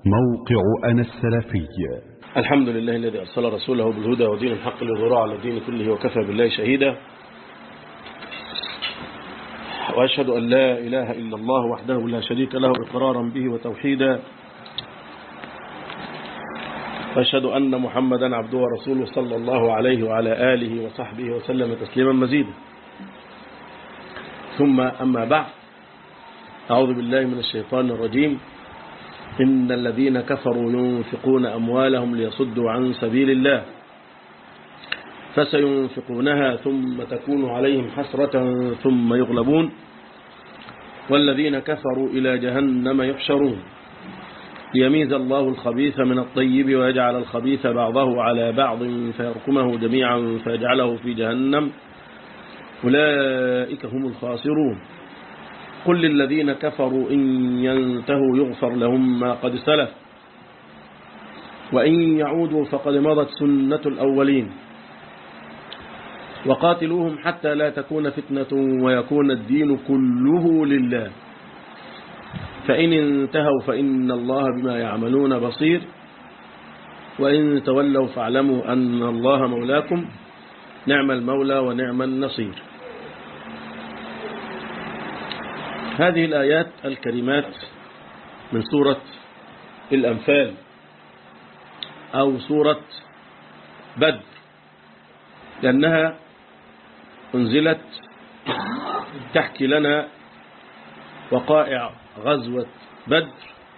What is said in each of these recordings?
موقع أنا السلفي الحمد لله الذي أرسل رسوله بالهدى ودين الحق للظهور على الدين كله وكفى بالله شهيدا وأشهد أن لا إله إلا الله وحده لا شريك له إقرارا به وتوحيدا وأشهد أن محمدا عبده ورسوله صلى الله عليه وعلى آله وصحبه وسلم تسليما مزيدا ثم أما بعد أعوذ بالله من الشيطان الرجيم إن الذين كفروا ينفقون أموالهم ليصدوا عن سبيل الله فسينفقونها ثم تكون عليهم حسرة ثم يغلبون والذين كفروا إلى جهنم يحشرون ليميز الله الخبيث من الطيب ويجعل الخبيث بعضه على بعض فيركمه جميعا فيجعله في جهنم أولئك هم الخاسرون قل للذين كفروا إن ينتهوا يغفر لهم ما قد سلف وإن يعودوا فقد مضت سنة الأولين وقاتلوهم حتى لا تكون فتنة ويكون الدين كله لله فإن انتهوا فإن الله بما يعملون بصير وإن تولوا فاعلموا أن الله مولاكم نعم المولى ونعم النصير هذه الآيات الكريمات من سورة الأنفال أو سورة بدر لأنها أنزلت تحكي لنا وقائع غزوة بدر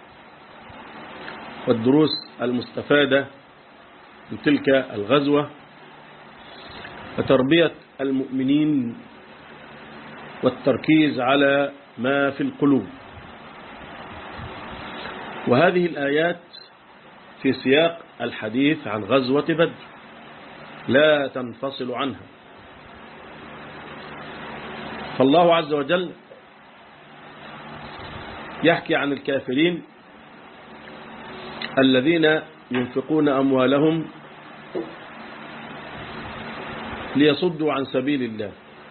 والدروس المستفادة من تلك الغزوة وتربية المؤمنين والتركيز على ما في القلوب وهذه الآيات في سياق الحديث عن غزوة بدر لا تنفصل عنها فالله عز وجل يحكي عن الكافرين الذين ينفقون أموالهم ليصدوا عن سبيل الله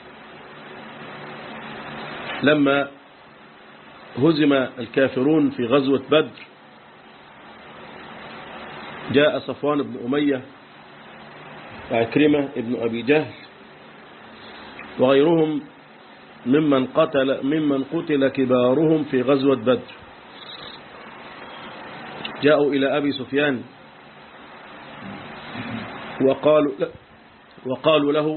لما هزم الكافرون في غزوة بدر جاء صفوان بن أمية وعكرمة ابن أبي جهل وغيرهم ممن قتل ممن قتل كبارهم في غزوة بدر جاءوا إلى أبي سفيان وقالوا وقالوا له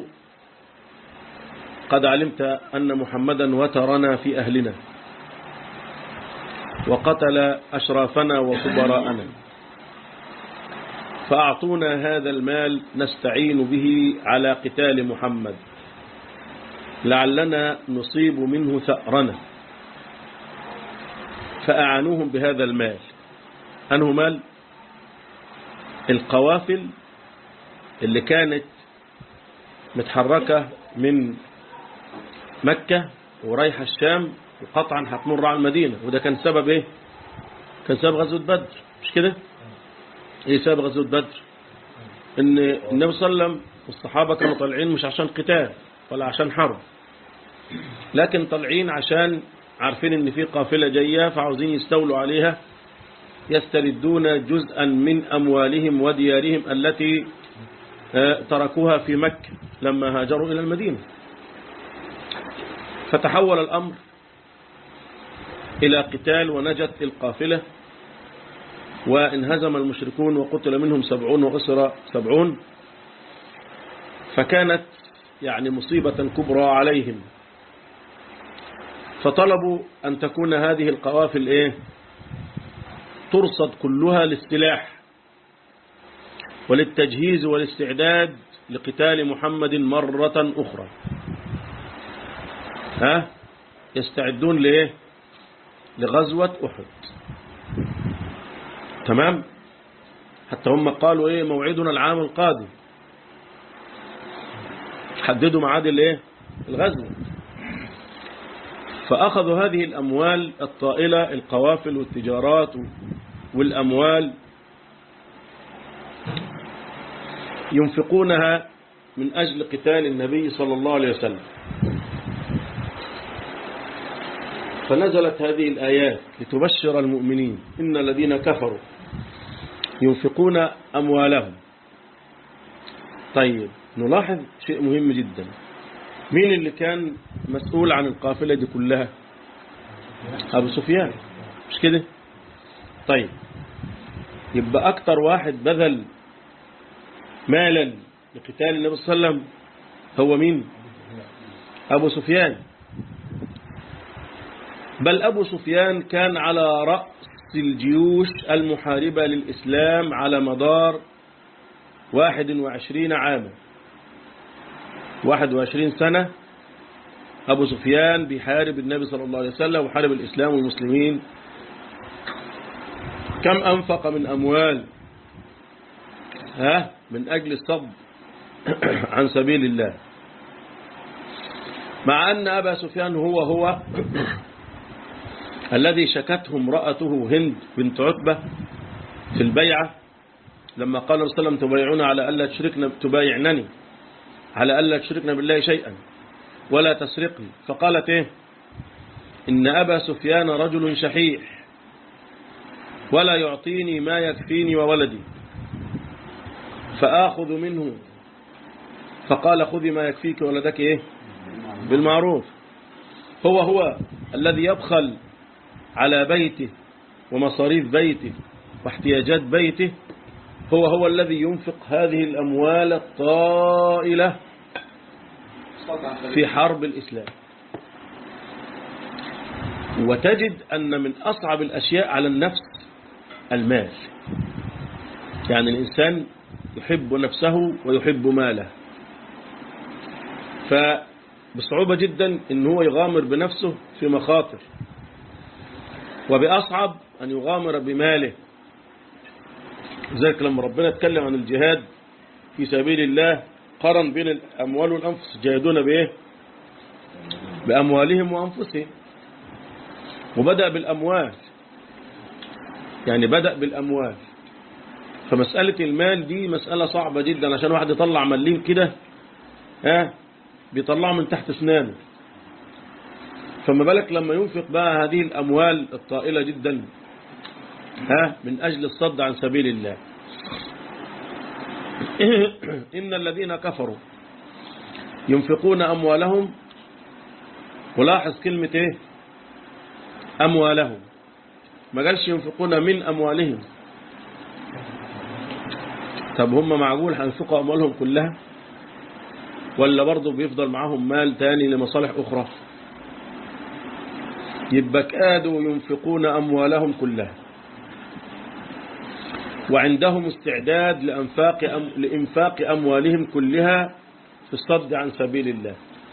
قد علمت أن محمدا وترنا في أهلنا وقتل أشرافنا وكبراءنا فأعطونا هذا المال نستعين به على قتال محمد لعلنا نصيب منه ثأرنا فأعانوهم بهذا المال أنه مال القوافل اللي كانت متحركة من مكة ورايحة الشام وقطعا هتمر على المدينة وده كان سبب ايه كان سبب غزوة بدر مش كده ايه سبب غزوة بدر ان النبي صلى الله عليه وسلم والصحابة كانوا طالعين مش عشان قتال ولا عشان حرب لكن طالعين عشان عارفين ان في قافلة جاية فعاوزين يستولوا عليها يستردون جزءا من أموالهم وديارهم التي تركوها في مكة لما هاجروا إلى المدينة فتحول الأمر إلى قتال ونجت القافلة وانهزم المشركون وقتل منهم سبعون وأسر سبعون فكانت يعني مصيبة كبرى عليهم فطلبوا أن تكون هذه القوافل إيه ترصد كلها للسلاح وللتجهيز والاستعداد لقتال محمد مرة أخرى ها يستعدون لإيه لغزوة أحد تمام حتى هم قالوا إيه موعدنا العام القادم حددوا معاد الإيه الغزوة فأخذوا هذه الأموال الطائلة القوافل والتجارات والأموال ينفقونها من أجل قتال النبي صلى الله عليه وسلم فنزلت هذه الآيات لتبشر المؤمنين إن الذين كفروا ينفقون أموالهم طيب نلاحظ شيء مهم جدا مين اللي كان مسؤول عن القافلة دي كلها أبو سفيان مش كده طيب يبقى أكتر واحد بذل مالا لقتال النبي صلى الله عليه وسلم هو مين أبو سفيان بل أبو سفيان كان على رأس الجيوش المحاربة للإسلام على مدار 21 عاما 21 سنة أبو سفيان بيحارب النبي صلى الله عليه وسلم وحارب الإسلام والمسلمين كم أنفق من أموال ها من أجل الصد عن سبيل الله مع أن أبا سفيان هو هو الذي شكته امرأته هند بنت عتبة في البيعة لما قال الرسول صلى الله عليه وسلم تبايعون على ألا تشركنا تبايعنني على ألا تشركنا بالله شيئا ولا تسرقني فقالت إيه إن أبا سفيان رجل شحيح ولا يعطيني ما يكفيني وولدي فآخذ منه فقال خذي ما يكفيك ولدك إيه بالمعروف هو هو الذي يبخل على بيته ومصاريف بيته واحتياجات بيته هو هو الذي ينفق هذه الأموال الطائلة في حرب الإسلام وتجد أن من أصعب الأشياء على النفس المال يعني الإنسان يحب نفسه ويحب ماله فبصعوبة جدا أن هو يغامر بنفسه في مخاطر وبأصعب أن يغامر بماله ذلك لما ربنا اتكلم عن الجهاد في سبيل الله قرن بين الأموال والأنفس جاهدون بإيه بأموالهم وأنفسهم وبدأ بالأموال يعني بدأ بالأموال فمسألة المال دي مسألة صعبة جدا عشان واحد يطلع مليم كده ها بيطلعه من تحت اسنانه فما بالك لما ينفق بقى هذه الأموال الطائلة جدا ها من أجل الصد عن سبيل الله إن الذين كفروا ينفقون أموالهم ولاحظ كلمة إيه أموالهم ما قالش ينفقون من أموالهم طب هم معقول هينفقوا أموالهم كلها ولا برضه بيفضل معاهم مال تاني لمصالح أخرى يبقى كادوا ينفقون أموالهم كلها وعندهم استعداد لأنفاق أم لإنفاق أموالهم كلها في الصد عن سبيل الله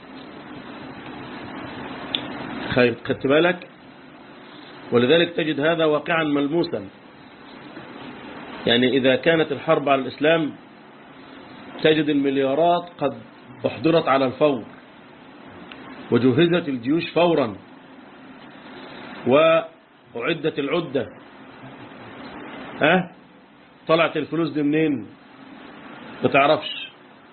خير خدت بالك ولذلك تجد هذا واقعا ملموسا يعني إذا كانت الحرب على الإسلام تجد المليارات قد احضرت على الفور وجهزت الجيوش فورا وأعدت العدة ها طلعت الفلوس دي منين ما تعرفش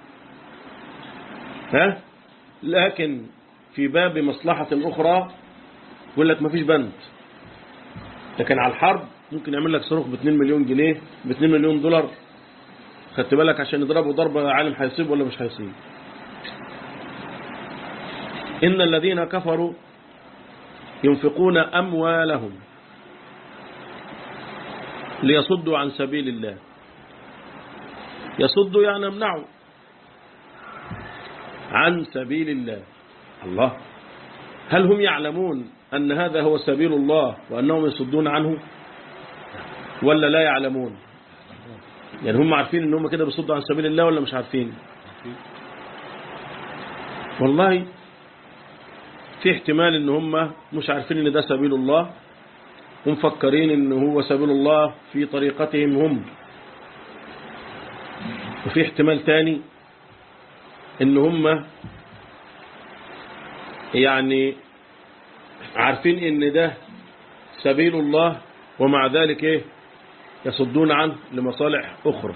ها لكن في باب مصلحة أخرى يقول لك ما فيش بند لكن على الحرب ممكن يعمل لك صاروخ ب 2 مليون جنيه ب 2 مليون دولار خدت بالك عشان يضربوا ضربة عالم هيصيب ولا مش هيصيب إن الذين كفروا ينفقون أموالهم ليصدوا عن سبيل الله يصدوا يعني يمنعوا عن سبيل الله الله هل هم يعلمون أن هذا هو سبيل الله وأنهم يصدون عنه ولا لا يعلمون يعني هم عارفين ان هم كده بيصدوا عن سبيل الله ولا مش عارفين والله في احتمال ان هم مش عارفين ان ده سبيل الله ومفكرين ان هو سبيل الله في طريقتهم هم وفي احتمال تاني ان هم يعني عارفين ان ده سبيل الله ومع ذلك ايه يصدون عنه لمصالح اخرى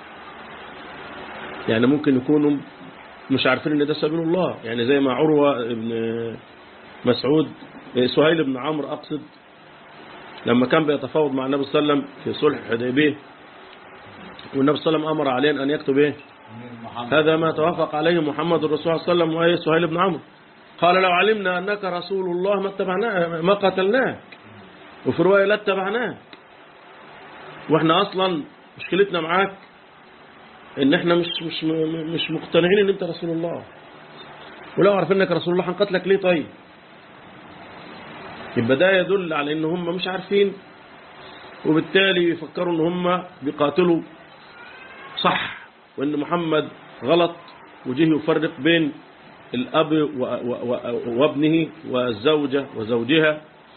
يعني ممكن يكونوا مش عارفين ان ده سبيل الله يعني زي ما عروة ابن مسعود سهيل بن عمرو أقصد لما كان بيتفاوض مع النبي صلى الله عليه وسلم في صلح الحديبيه والنبي صلى الله عليه وسلم أمر عليه أن يكتب إيه هذا ما توافق عليه محمد الرسول صلى الله عليه وسلم وإيه سهيل بن عمرو قال لو علمنا أنك رسول الله ما اتبعناه ما قتلناك وفي رواية لا اتبعناك واحنا أصلا مشكلتنا معاك ان احنا مش مش مش مقتنعين ان انت رسول الله ولو عرفنا انك رسول الله هنقتلك ليه طيب يبقى ده يدل على ان هم مش عارفين وبالتالي يفكروا ان هم بيقاتلوا صح وان محمد غلط وجه يفرق بين الاب و- و- و- وابنه والزوجه وزوجها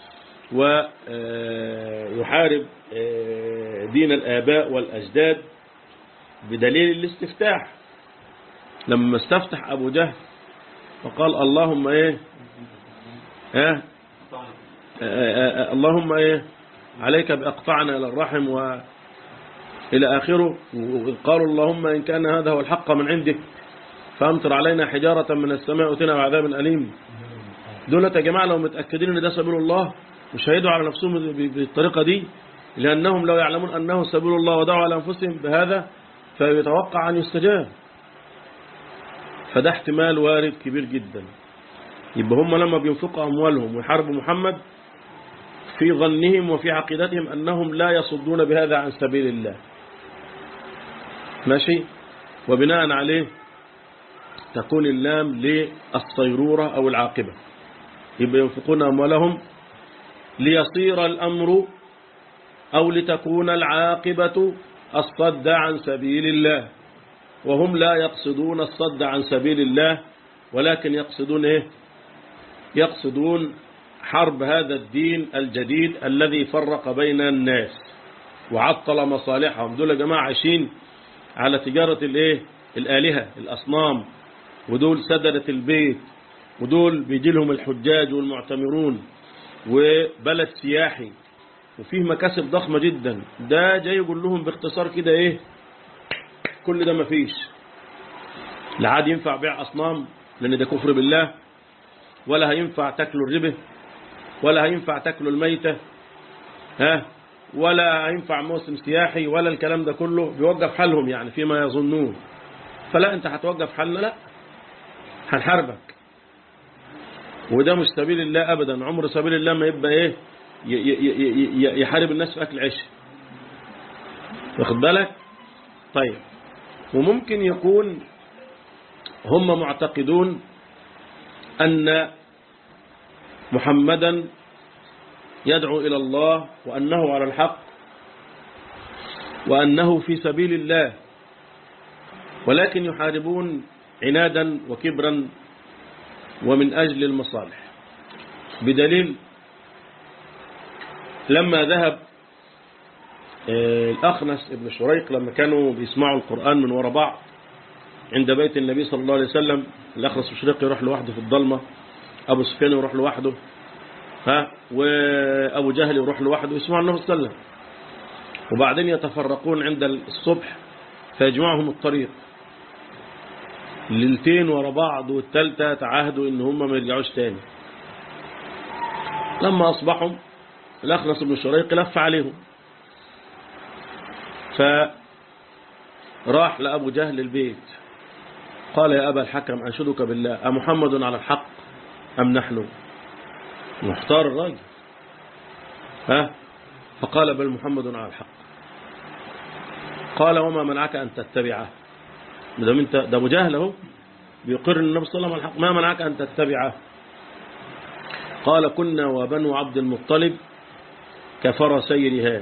ويحارب دين الآباء والأجداد بدليل الاستفتاح لما استفتح أبو جهل فقال اللهم إيه ها آه اللهم إيه عليك بأقطعنا إلى الرحم وإلى آخره وقالوا اللهم إن كان هذا هو الحق من عندك فأمطر علينا حجارة من السماء وتنا بعذاب أليم دولة يا جماعة لو متأكدين ان ده سبيل الله مش هيدعوا على نفسهم ب- بالطريقة دي لأنهم لو يعلمون أنه سبيل الله ودعوا على أنفسهم بهذا فيتوقع أن يستجاب فده احتمال وارد كبير جدا يبقى هم لما بينفقوا أموالهم ويحاربوا محمد في ظنهم وفي عقيدتهم أنهم لا يصدون بهذا عن سبيل الله ماشي وبناء عليه تكون اللام للصيرورة أو العاقبة يبقى ينفقون أموالهم ليصير الأمر أو لتكون العاقبة الصد عن سبيل الله وهم لا يقصدون الصد عن سبيل الله ولكن يقصدون إيه يقصدون حرب هذا الدين الجديد الذي فرق بين الناس وعطل مصالحهم دول يا جماعة عايشين على تجارة الايه الآلهة الأصنام ودول سدنة البيت ودول بيجي لهم الحجاج والمعتمرون وبلد سياحي وفيه مكاسب ضخمة جدا ده جاي يقول لهم باختصار كده ايه كل ده مفيش لا عاد ينفع بيع أصنام لأن ده كفر بالله ولا هينفع تاكلوا الربا ولا هينفع تاكلوا الميتة ها ولا هينفع موسم سياحي ولا الكلام ده كله بيوقف حالهم يعني فيما يظنون فلا انت هتوقف حالنا لا هنحاربك وده مش سبيل الله ابدا عمر سبيل الله ما يبقى ايه ي- ي- ي- ي- يحارب الناس في اكل عيش واخد بالك طيب وممكن يكون هم معتقدون أن محمدا يدعو إلى الله وأنه على الحق وأنه في سبيل الله ولكن يحاربون عنادا وكبرا ومن أجل المصالح بدليل لما ذهب آه، الأخنس ابن شريق لما كانوا بيسمعوا القرآن من وراء بعض عند بيت النبي صلى الله عليه وسلم الأخرس الشريق يروح لوحده في الضلمة أبو سفيان يروح لوحده ها وأبو جهل يروح لوحده يسمعوا النبي صلى الله عليه وسلم وبعدين يتفرقون عند الصبح فيجمعهم الطريق ليلتين ورا بعض والتالتة تعاهدوا ان هم ما يرجعوش تاني لما أصبحوا الأخنس بن شريق لف عليهم فراح لأبو جهل البيت قال يا أبا الحكم أنشدك بالله أمحمد على الحق أم نحن محتار الراجل ها فقال بل محمد على الحق قال وما منعك أن تتبعه ده انت ده ابو جهل اهو بيقر النبي صلى الله عليه وسلم الحق ما منعك أن تتبعه قال كنا وبنو عبد المطلب كفرسي رهان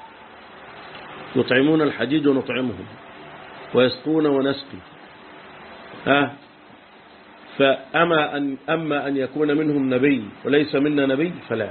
يطعمون الحجيج ونطعمهم ويسقون ونسقي ها فأما أن, أما أن يكون منهم نبي وليس منا نبي فلا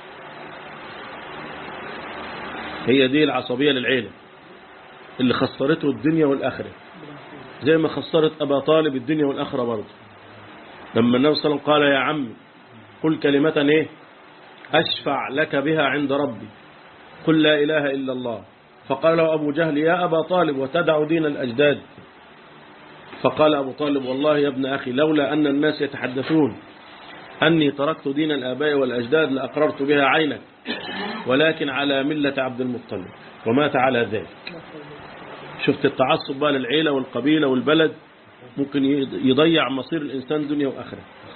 هي دي العصبية للعيلة اللي خسرته الدنيا والآخرة زي ما خسرت أبا طالب الدنيا والآخرة برضه لما النبي صلى الله عليه وسلم قال يا عم قل كلمة ايه أشفع لك بها عند ربي قل لا إله إلا الله فقال له أبو جهل يا أبا طالب وتدع دين الأجداد فقال أبو طالب والله يا ابن أخي لولا أن الناس يتحدثون أني تركت دين الآباء والأجداد لأقررت بها عينك ولكن على ملة عبد المطلب ومات على ذلك شفت التعصب بقى للعيلة والقبيلة والبلد ممكن يضيع مصير الإنسان دنيا وآخرة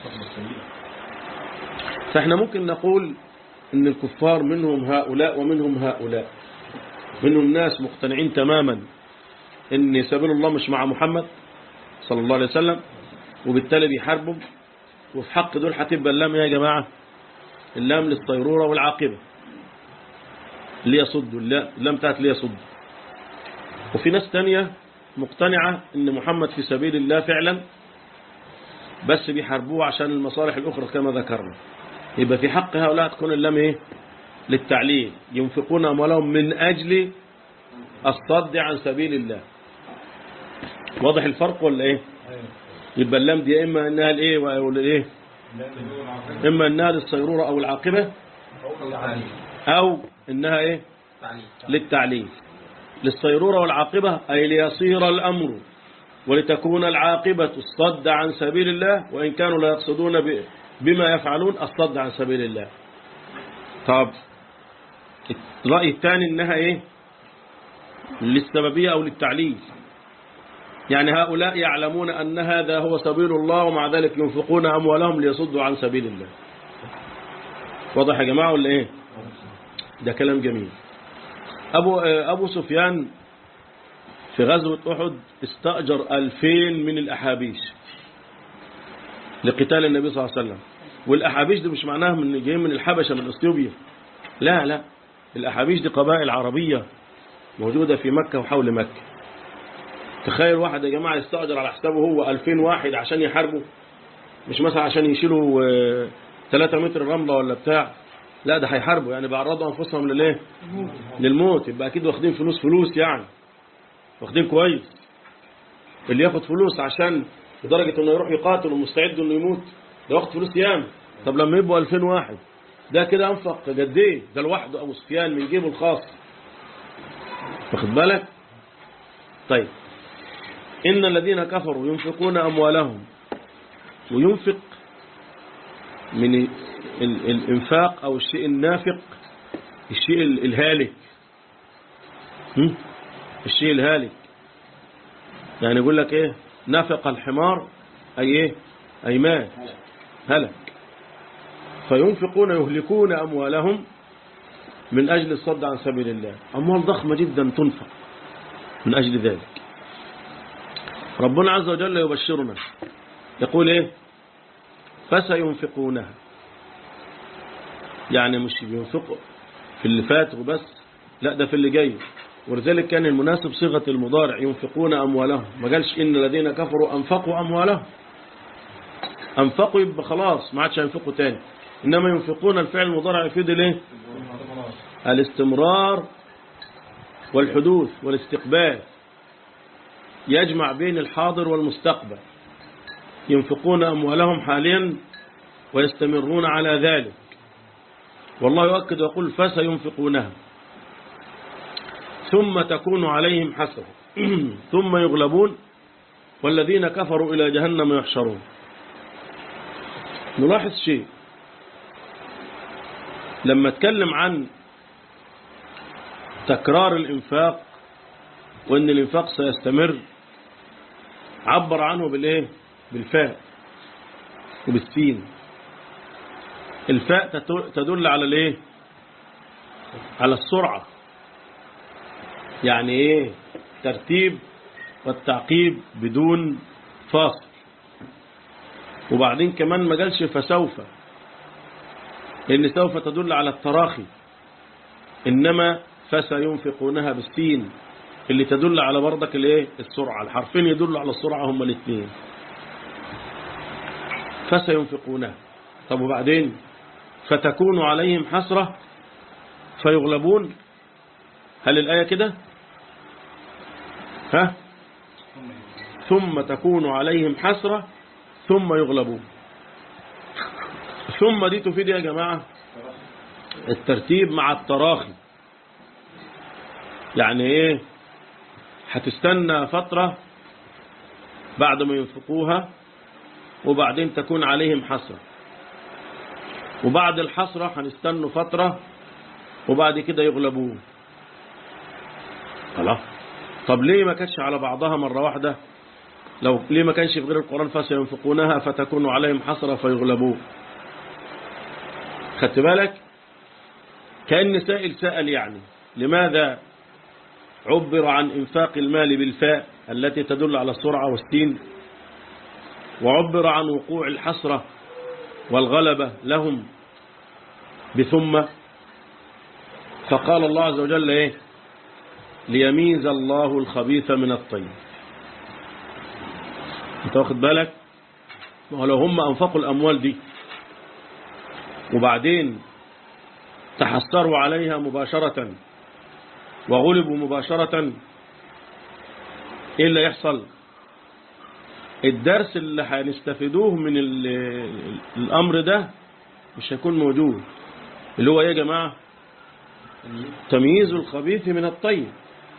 فاحنا ممكن نقول ان الكفار منهم هؤلاء ومنهم هؤلاء منهم ناس مقتنعين تماما ان سبيل الله مش مع محمد صلى الله عليه وسلم وبالتالي بيحاربوا وفي حق دول هتبقى اللام يا جماعة اللام للطيرورة والعاقبة اللي يصدوا اللام بتاعت اللي يصدوا وفي ناس تانية مقتنعة ان محمد في سبيل الله فعلا بس بيحاربوه عشان المصالح الأخرى كما ذكرنا يبقى في حق هؤلاء تكون اللام ايه للتعليل ينفقون أموالهم من أجل الصد عن سبيل الله واضح الفرق ولا ايه يبقى اللام دي اما انها الايه ولا الايه اما انها للصيرورة او العاقبة او انها ايه للتعليل للصيرورة والعاقبة اي ليصير الامر ولتكون العاقبة الصد عن سبيل الله وإن كانوا لا يقصدون بما يفعلون الصد عن سبيل الله طب الرأي الثاني إنها إيه للسببية أو للتعليل يعني هؤلاء يعلمون أن هذا هو سبيل الله ومع ذلك ينفقون أموالهم ليصدوا عن سبيل الله واضح يا جماعة ولا إيه ده كلام جميل أبو, أبو سفيان في غزوة أحد استأجر ألفين من الأحابيش لقتال النبي صلى الله عليه وسلم والأحابيش دي مش معناها من جايين من الحبشة من أثيوبيا لا لا الأحابيش دي قبائل عربية موجودة في مكة وحول مكة تخيل واحد يا جماعة يستأجر على حسابه هو ألفين واحد عشان يحاربوا مش مثلا عشان يشيلوا 3 متر رملة ولا بتاع لا ده هيحاربوا يعني بيعرضوا أنفسهم للإيه للموت يبقى أكيد واخدين فلوس فلوس يعني واخدين كويس اللي ياخد فلوس عشان لدرجة انه يروح يقاتل ومستعد انه يموت ده واخد فلوس ياما طب لما يبقوا 2000 واحد ده كده انفق قد ايه ده لوحده ابو سفيان من جيبه الخاص واخد بالك طيب ان الذين كفروا ينفقون اموالهم وينفق من ال الانفاق او الشيء النافق الشيء الهالك الشيء الهالك يعني يقول لك ايه نفق الحمار اي ايه اي مات هلك فينفقون يهلكون اموالهم من اجل الصد عن سبيل الله اموال ضخمة جدا تنفق من اجل ذلك ربنا عز وجل يبشرنا يقول ايه فسينفقونها يعني مش بينفقوا في اللي فات وبس لا ده في اللي جاي ولذلك كان المناسب صيغة المضارع ينفقون أموالهم ما قالش إن الذين كفروا أنفقوا أموالهم أنفقوا يبقى خلاص ما عادش ينفقوا تاني إنما ينفقون الفعل المضارع يفيد الايه الاستمرار والحدوث والاستقبال يجمع بين الحاضر والمستقبل ينفقون أموالهم حاليا ويستمرون على ذلك والله يؤكد ويقول فسينفقونها ثم تكون عليهم حسرة ثم يغلبون والذين كفروا إلى جهنم يحشرون نلاحظ شيء لما اتكلم عن تكرار الإنفاق وأن الإنفاق سيستمر عبر عنه بالإيه بالفاء وبالسين الفاء تدل على الإيه على السرعة يعني ايه ترتيب والتعقيب بدون فاصل وبعدين كمان ما قالش فسوف لان سوف تدل على التراخي انما فسينفقونها بالسين اللي تدل على برضك الايه السرعه الحرفين يدلوا على السرعه هما الاثنين فسينفقونها طب وبعدين فتكون عليهم حسره فيغلبون هل الآية كده ها ثم تكون عليهم حسرة ثم يغلبون ثم دي تفيد يا جماعة الترتيب مع التراخي يعني ايه هتستنى فترة بعد ما ينفقوها وبعدين تكون عليهم حسرة وبعد الحسرة هنستنوا فترة وبعد كده يغلبون خلاص طب ليه ما كانش على بعضها مرة واحدة لو ليه ما كانش في غير القرآن فسينفقونها فتكون عليهم حسرة فيغلبون خدت بالك كأن سائل سأل يعني لماذا عبر عن إنفاق المال بالفاء التي تدل على السرعة والسين وعبر عن وقوع الحسرة والغلبة لهم بثم فقال الله عز وجل إيه ليميز الله الخبيث من الطيب انت واخد بالك ما هو لو هم أنفقوا الأموال دي وبعدين تحسروا عليها مباشرة وغلبوا مباشرة ايه اللي يحصل الدرس اللي هنستفيدوه من ال- الامر ده مش هيكون موجود اللي هو ايه يا جماعة تمييز الخبيث من الطيب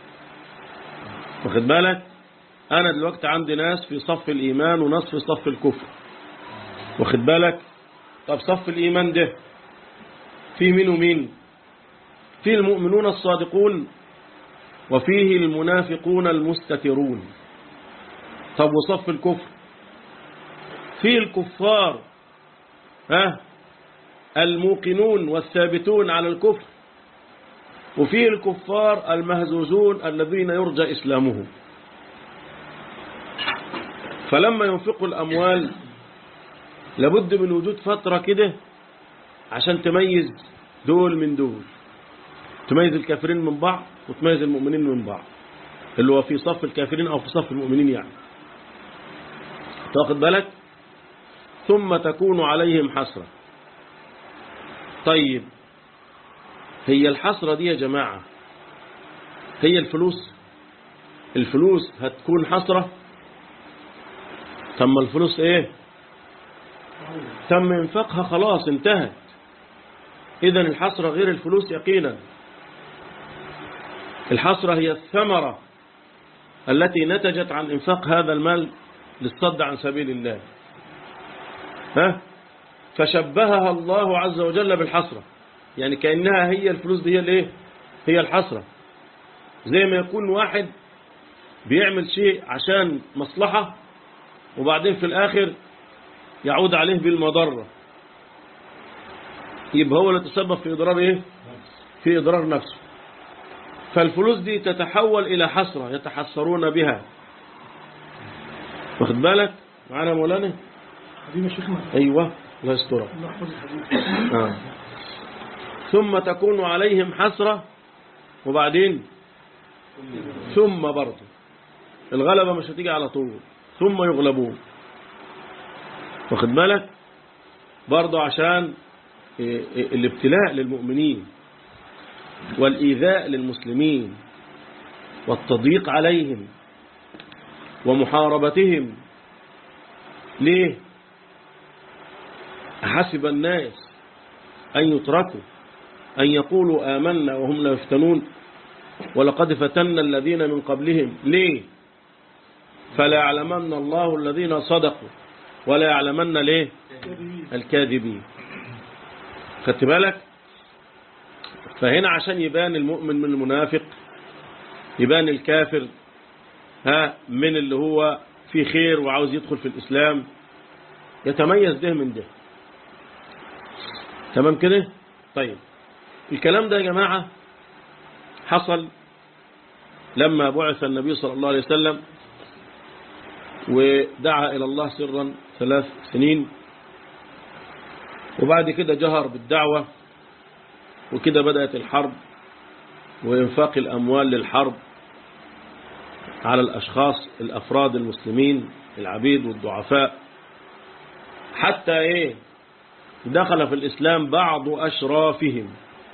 واخد بالك انا دلوقتي عندي ناس في صف الايمان وناس في صف الكفر واخد بالك طب صف الايمان ده في مين ومين فيه المؤمنون الصادقون وفيه المنافقون المستترون طب وصف الكفر فيه الكفار ها الموقنون والثابتون على الكفر وفيه الكفار المهزوزون الذين يرجى إسلامهم فلما ينفقوا الأموال لابد من وجود فترة كده عشان تميز دول من دول تميز الكافرين من بعض وتميز المؤمنين من بعض اللي هو في صف الكافرين أو في صف المؤمنين يعني تاخد بالك ثم تكون عليهم حسرة طيب هي الحسرة دي يا جماعة هي الفلوس الفلوس هتكون حسرة تم الفلوس ايه تم انفاقها خلاص انتهت اذا الحسرة غير الفلوس يقينا الحسرة هي الثمرة التي نتجت عن انفاق هذا المال للصد عن سبيل الله ها فشبهها الله عز وجل بالحسرة يعني كأنها هي الفلوس دي هي الايه هي الحسرة زي ما يكون واحد بيعمل شيء عشان مصلحة وبعدين في الآخر يعود عليه بالمضرة يبقى هو اللي تسبب في إضرار إيه في إضرار نفسه فالفلوس دي تتحول إلى حسرة يتحسرون بها واخد بالك معانا مولانا حبيبي يا شيخنا أيوة الله يسترك الله يحفظ الحديث آه. ثم تكون عليهم حسرة وبعدين ثم برضه الغلبة مش هتيجي على طول ثم يغلبون واخد بالك برضه عشان إيه، إيه، الابتلاء للمؤمنين والإيذاء للمسلمين والتضييق عليهم ومحاربتهم ليه أحسب الناس أن يتركوا أن يقولوا آمنا وهم لا يفتنون ولقد فتنا الذين من قبلهم ليه فلا يعلمن الله الذين صدقوا ولا يعلمن ليه الكاذبين خدت بالك فهنا عشان يبان المؤمن من المنافق يبان الكافر ها من اللي هو في خير وعاوز يدخل في الإسلام يتميز ده من ده تمام كده طيب الكلام ده يا جماعة حصل لما بعث النبي صلى الله عليه وسلم ودعا إلى الله سرا ثلاث سنين وبعد كده جهر بالدعوة وكده بدأت الحرب وإنفاق الأموال للحرب على الأشخاص الأفراد المسلمين العبيد والضعفاء حتى إيه دخل في الإسلام بعض أشرافهم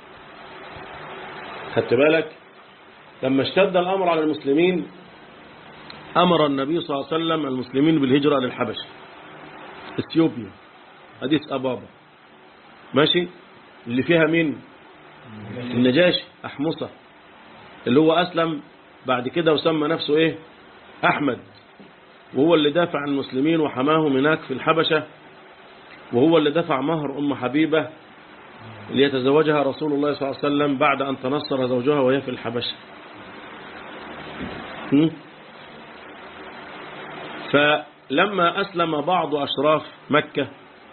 خدت بالك لما اشتد الأمر على المسلمين أمر النبي صلى الله عليه وسلم المسلمين بالهجرة للحبش اثيوبيا أديس أبابا ماشي اللي فيها مين النجاشي أحمصة اللي هو أسلم بعد كده وسمى نفسه إيه أحمد وهو اللي دافع عن المسلمين وحماهم هناك في الحبشة وهو اللي دفع مهر أم حبيبة ليتزوجها رسول الله صلى الله عليه وسلم بعد أن تنصر زوجها وهي في الحبشة م? فلما أسلم بعض أشراف مكة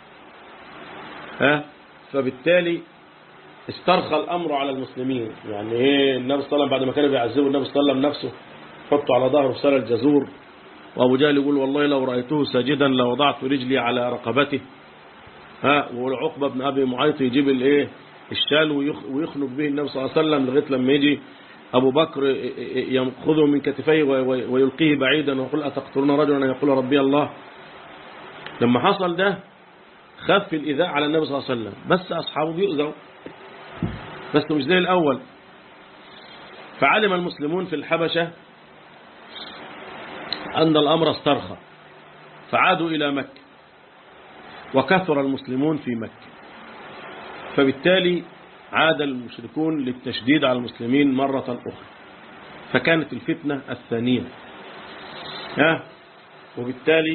ها فبالتالي استرخى الأمر على المسلمين يعني إيه النبي صلى الله عليه وسلم بعد ما كانوا بيعذبوا النبي صلى الله عليه وسلم نفسه حطوا على ظهره سال الجزور وأبو جهل يقول والله لو رأيته ساجدا لوضعت رجلي على رقبته ها والعقبة بن أبي معيط يجيب الايه الشال ويخ- ويخنق به النبي صلى الله عليه وسلم لغاية لما يجي أبو بكر يأخذه من كتفيه وي- وي- ويلقيه بعيدا ويقول أتقتلون رجلا أن يقول ربي الله لما حصل ده خف الإيذاء على النبي صلى الله عليه وسلم بس أصحابه بيؤذوا بس مش زي الأول فعلم المسلمون في الحبشة أن الأمر استرخى فعادوا إلى مكة وكثر المسلمون في مكة فبالتالي عاد المشركون للتشديد على المسلمين مرة أخرى فكانت الفتنة الثانية ها وبالتالي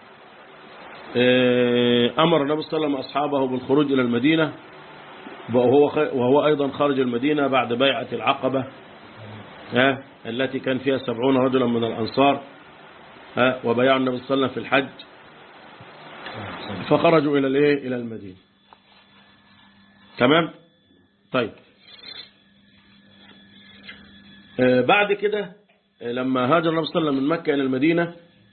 آه، أمر النبي صلى الله عليه وسلم أصحابه بالخروج إلى المدينة وهو خ- وهو أيضا خارج المدينة بعد بيعة العقبة ها التي كان فيها سبعون رجلا من الأنصار ها وبيع النبي صلى الله عليه وسلم في الحج فخرجوا إلى الايه إلى المدينة تمام طيب آه، بعد كده آه، لما هاجر النبي صلى الله عليه وسلم من مكة إلى المدينة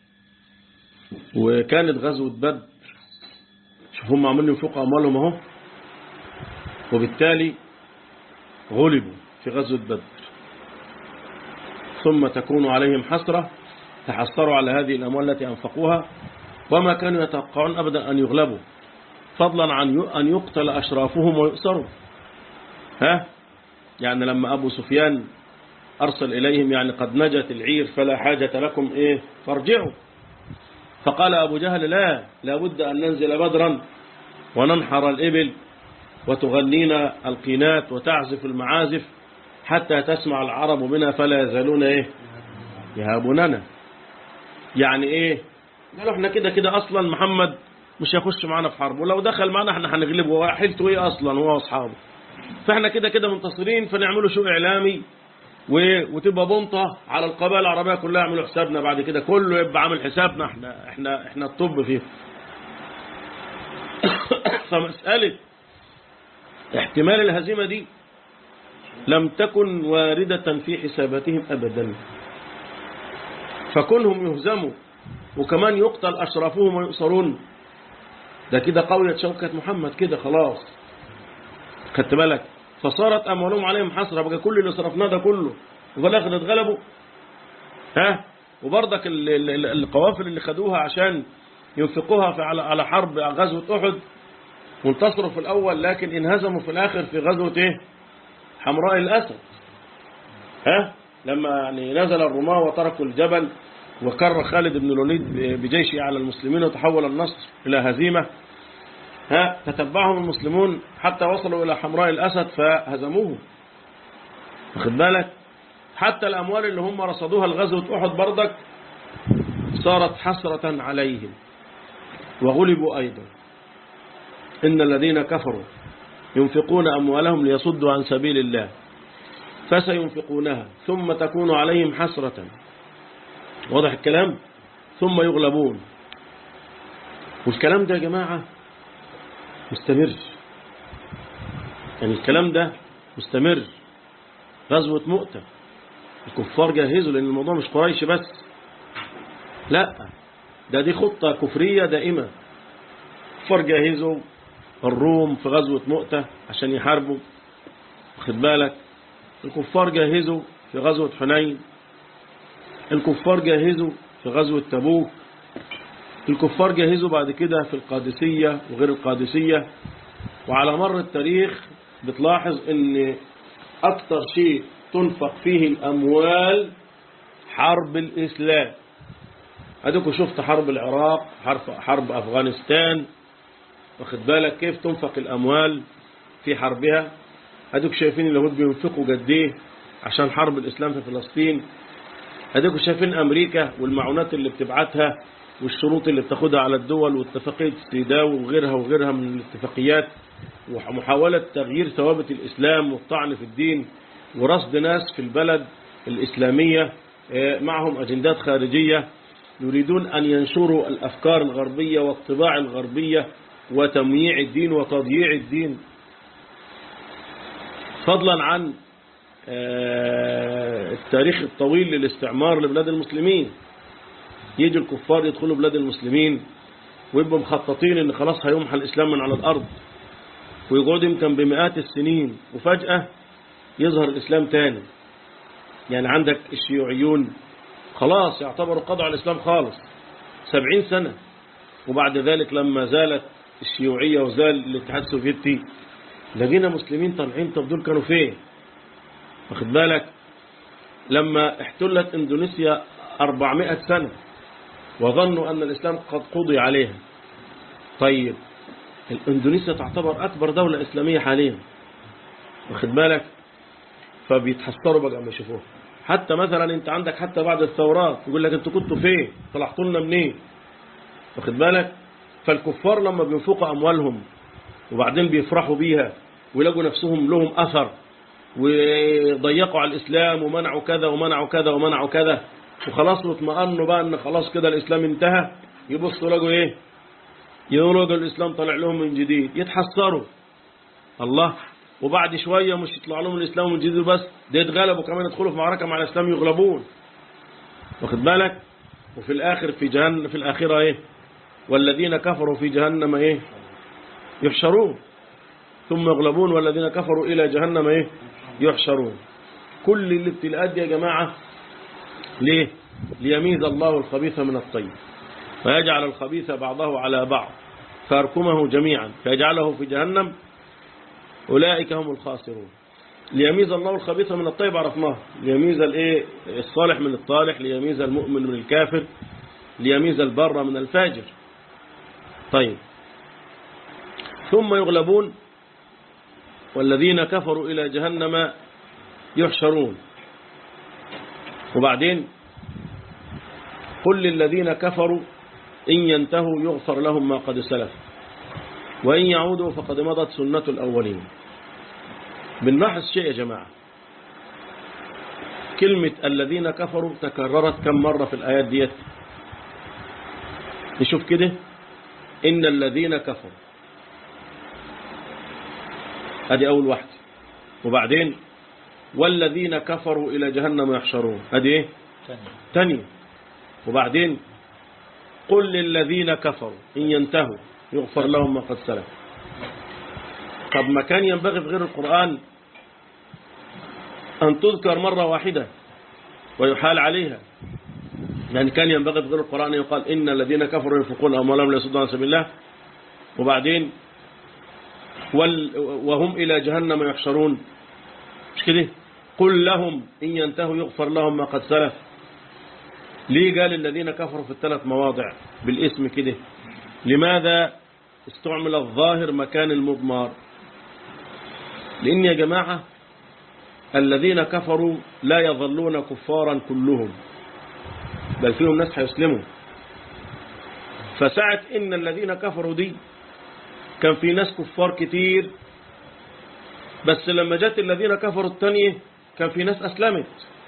وكانت غزوة بدر شوف هم عمالين ينفقوا أموالهم أهو وبالتالي غلبوا في غزوة بدر ثم تكون عليهم حسرة تحسروا على هذه الأموال التي أنفقوها وما كانوا يتوقعون أبدا أن يغلبوا فضلا عن ي- أن يقتل أشرافهم ويؤسروا ها يعني لما أبو سفيان أرسل إليهم يعني قد نجت العير فلا حاجة لكم إيه فارجعوا فقال أبو جهل لا لابد أن ننزل بدرا وننحر الإبل وتغنينا القينات وتعزف المعازف حتى تسمع العرب بنا فلا يزالون إيه يهابوننا يعني إيه قالوا احنا كده كده أصلا محمد مش هيخش معانا في حرب ولو دخل معانا احنا هنغلبه هو حيلته ايه أصلا هو وأصحابه فاحنا كده كده منتصرين فنعمله شو إعلامي و- وتبقى بنطة على القبائل العربية كلها يعملوا حسابنا بعد كده كله يبقى عامل حسابنا احنا احنا احنا الطب فيه فمسألة احتمال الهزيمة دي لم تكن واردة في حساباتهم أبدا فكونهم يهزموا وكمان يقتل أشرافهم ويؤسرون ده كده قوية شوكة محمد كده خلاص خدت بالك فصارت أموالهم عليهم حسرة بقى كل اللي صرفناه ده كله وفي الآخر اتغلبوا ها وبرضك ال- ال- ال- القوافل اللي خدوها عشان ينفقوها في على على حرب غزوة أحد وانتصروا في الأول لكن انهزموا في الآخر في غزوة إيه حمراء الأسد ها لما يعني نزل الرماة وتركوا الجبل وكر خالد بن الوليد بجيشه على المسلمين وتحول النصر إلى هزيمة ها تتبعهم المسلمون حتى وصلوا إلى حمراء الأسد فهزموهم واخد بالك حتى الأموال اللي هم رصدوها لغزوة أحد بردك صارت حسرة عليهم وغلبوا أيضا إن الذين كفروا ينفقون أموالهم ليصدوا عن سبيل الله فسينفقونها ثم تكون عليهم حسرة واضح الكلام ثم يغلبون والكلام ده يا جماعة مستمر يعني الكلام ده مستمر غزوة مؤتة الكفار جهزوا لأن الموضوع مش قريش بس لا ده دي خطة كفرية دائمة الكفار جهزوا الروم في غزوة مؤتة عشان يحاربوا واخد بالك الكفار جهزوا في غزوة حنين الكفار جهزوا في غزوة تبوك الكفار جهزوا بعد كده في القادسية وغير القادسية وعلى مر التاريخ بتلاحظ ان اكتر شيء تنفق فيه الاموال حرب الاسلام اديكوا شفت حرب العراق حرب, حرب افغانستان واخد بالك كيف تنفق الاموال في حربها اديكوا شايفين اليهود بينفقوا قد ايه عشان حرب الاسلام في فلسطين اديكوا شايفين امريكا والمعونات اللي بتبعتها والشروط اللي بتاخدها على الدول واتفاقية سيداو وغيرها وغيرها من الاتفاقيات ومحاولة تغيير ثوابت الإسلام والطعن في الدين ورصد ناس في البلد الإسلامية آه، معهم أجندات خارجية يريدون أن ينشروا الأفكار الغربية والطباع الغربية وتمييع الدين وتضييع الدين فضلا عن آه، التاريخ الطويل للاستعمار لبلاد المسلمين يجي الكفار يدخلوا بلاد المسلمين ويبقوا مخططين ان خلاص هيمحى الاسلام من على الارض ويقعد يمكن بمئات السنين وفجأة يظهر الاسلام تاني يعني عندك الشيوعيون خلاص يعتبروا قضوا على الاسلام خالص سبعين سنة وبعد ذلك لما زالت الشيوعية وزال الاتحاد السوفيتي لقينا مسلمين طالعين طب دول كانوا فين واخد بالك لما احتلت اندونيسيا 400 سنة وظنوا أن الإسلام قد قضي عليها طيب الاندونيسيا تعتبر أكبر دولة إسلامية حاليا واخد بالك فبيتحسروا بقى ما يشوفوها حتى مثلا انت عندك حتى بعد الثورات يقول لك انتوا كنتوا فين طلعتوا لنا منين واخد بالك فالكفار لما بينفقوا أموالهم وبعدين بيفرحوا بيها ويلاقوا نفسهم لهم أثر وضيقوا على الإسلام ومنعوا كذا ومنعوا كذا ومنعوا كذا وخلاص واطمأنوا بقى ان خلاص كده الإسلام انتهى يبصوا لقوا ايه يقولوا الإسلام طلع لهم من جديد يتحسروا الله وبعد شوية مش يطلع لهم الإسلام من جديد بس ده يتغلبوا كمان يدخلوا في معركة مع الإسلام يغلبون واخد بالك وفي الآخر في جهنم في الآخرة ايه والذين كفروا في جهنم ايه يحشرون ثم يغلبون والذين كفروا إلى جهنم ايه يحشرون كل الابتلاءات دي يا جماعة ليه ليميز الله الخبيث من الطيب فيجعل الخبيث بعضه على بعض فيركمه جميعا فيجعله في جهنم أولئك هم الخاسرون ليميز الله الخبيث من الطيب عرفناه ليميز الايه الصالح من الطالح ليميز المؤمن من الكافر ليميز البر من الفاجر طيب ثم يغلبون والذين كفروا إلى جهنم يحشرون وبعدين قل للذين كفروا إن ينتهوا يغفر لهم ما قد سلف وإن يعودوا فقد مضت سنة الأولين بنلاحظ شيء يا جماعة كلمة الذين كفروا تكررت كم مرة في الآيات ديت نشوف كده إن الذين كفروا ادي اول واحدة وبعدين والذين كفروا الى جهنم يحشرون ادي ايه تانية وبعدين قل للذين كفروا ان ينتهوا يغفر لهم ما قد سلف طب ما كان ينبغي في غير القرآن أن تذكر مرة واحدة ويحال عليها يعني كان ينبغي في غير القرآن أن يقال إن الذين كفروا ينفقون أموالهم ليصدوا عن سبيل الله وبعدين وال وهم إلى جهنم يحشرون مش كده قل لهم إن ينتهوا يغفر لهم ما قد سلف ليه قال الذين كفروا في الثلاث مواضع بالاسم كده لماذا استعمل الظاهر مكان المضمار لأن يا جماعة الذين كفروا لا يظلون كفارا كلهم بل فيهم ناس هيسلموا فساعة إن الذين كفروا دي كان في ناس كفار كتير بس لما جت الذين كفروا التانية كان في ناس أسلمت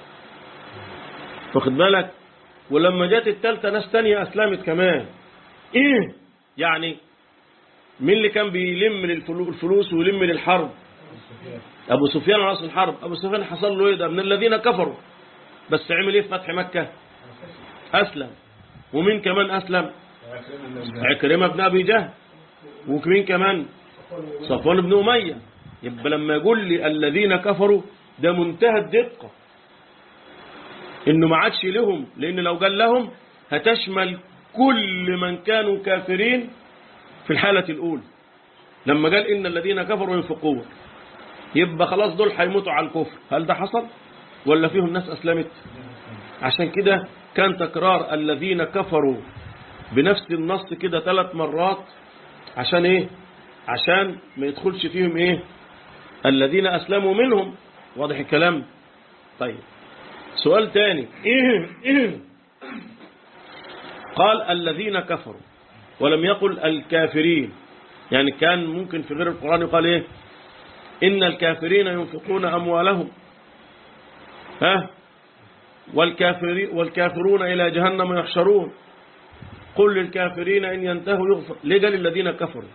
واخد بالك ولما جت التالتة ناس تانية أسلمت كمان إيه يعني مين اللي كان بيلم الفلوس ويلم للحرب أبو سفيان على أصل الحرب أبو سفيان حصل له إيه ده من الذين كفروا بس عمل إيه في فتح مكة أسلم ومين كمان أسلم عكرمة بن أبي جهل ومين كمان صفوان بن أمية يبقى لما يقول لي الذين كفروا ده منتهى الدقة إنه ما عادش لهم لأن لو قال لهم هتشمل كل من كانوا كافرين في الحالة الأولى لما قال إن الذين كفروا ينفقون يبقى خلاص دول هيموتوا على الكفر هل ده حصل ولا فيهم ناس أسلمت عشان كده كان تكرار الذين كفروا بنفس النص كده ثلاث مرات عشان ايه عشان ما يدخلش فيهم ايه الذين أسلموا منهم واضح الكلام طيب سؤال تاني إيه إيه قال الذين كفروا ولم يقل الكافرين يعني كان ممكن في غير القرآن يقال إيه إن الكافرين ينفقون أموالهم ها والكافرين والكافرون إلى جهنم يحشرون قل للكافرين إن ينتهوا يغفر ليه قال الذين كفروا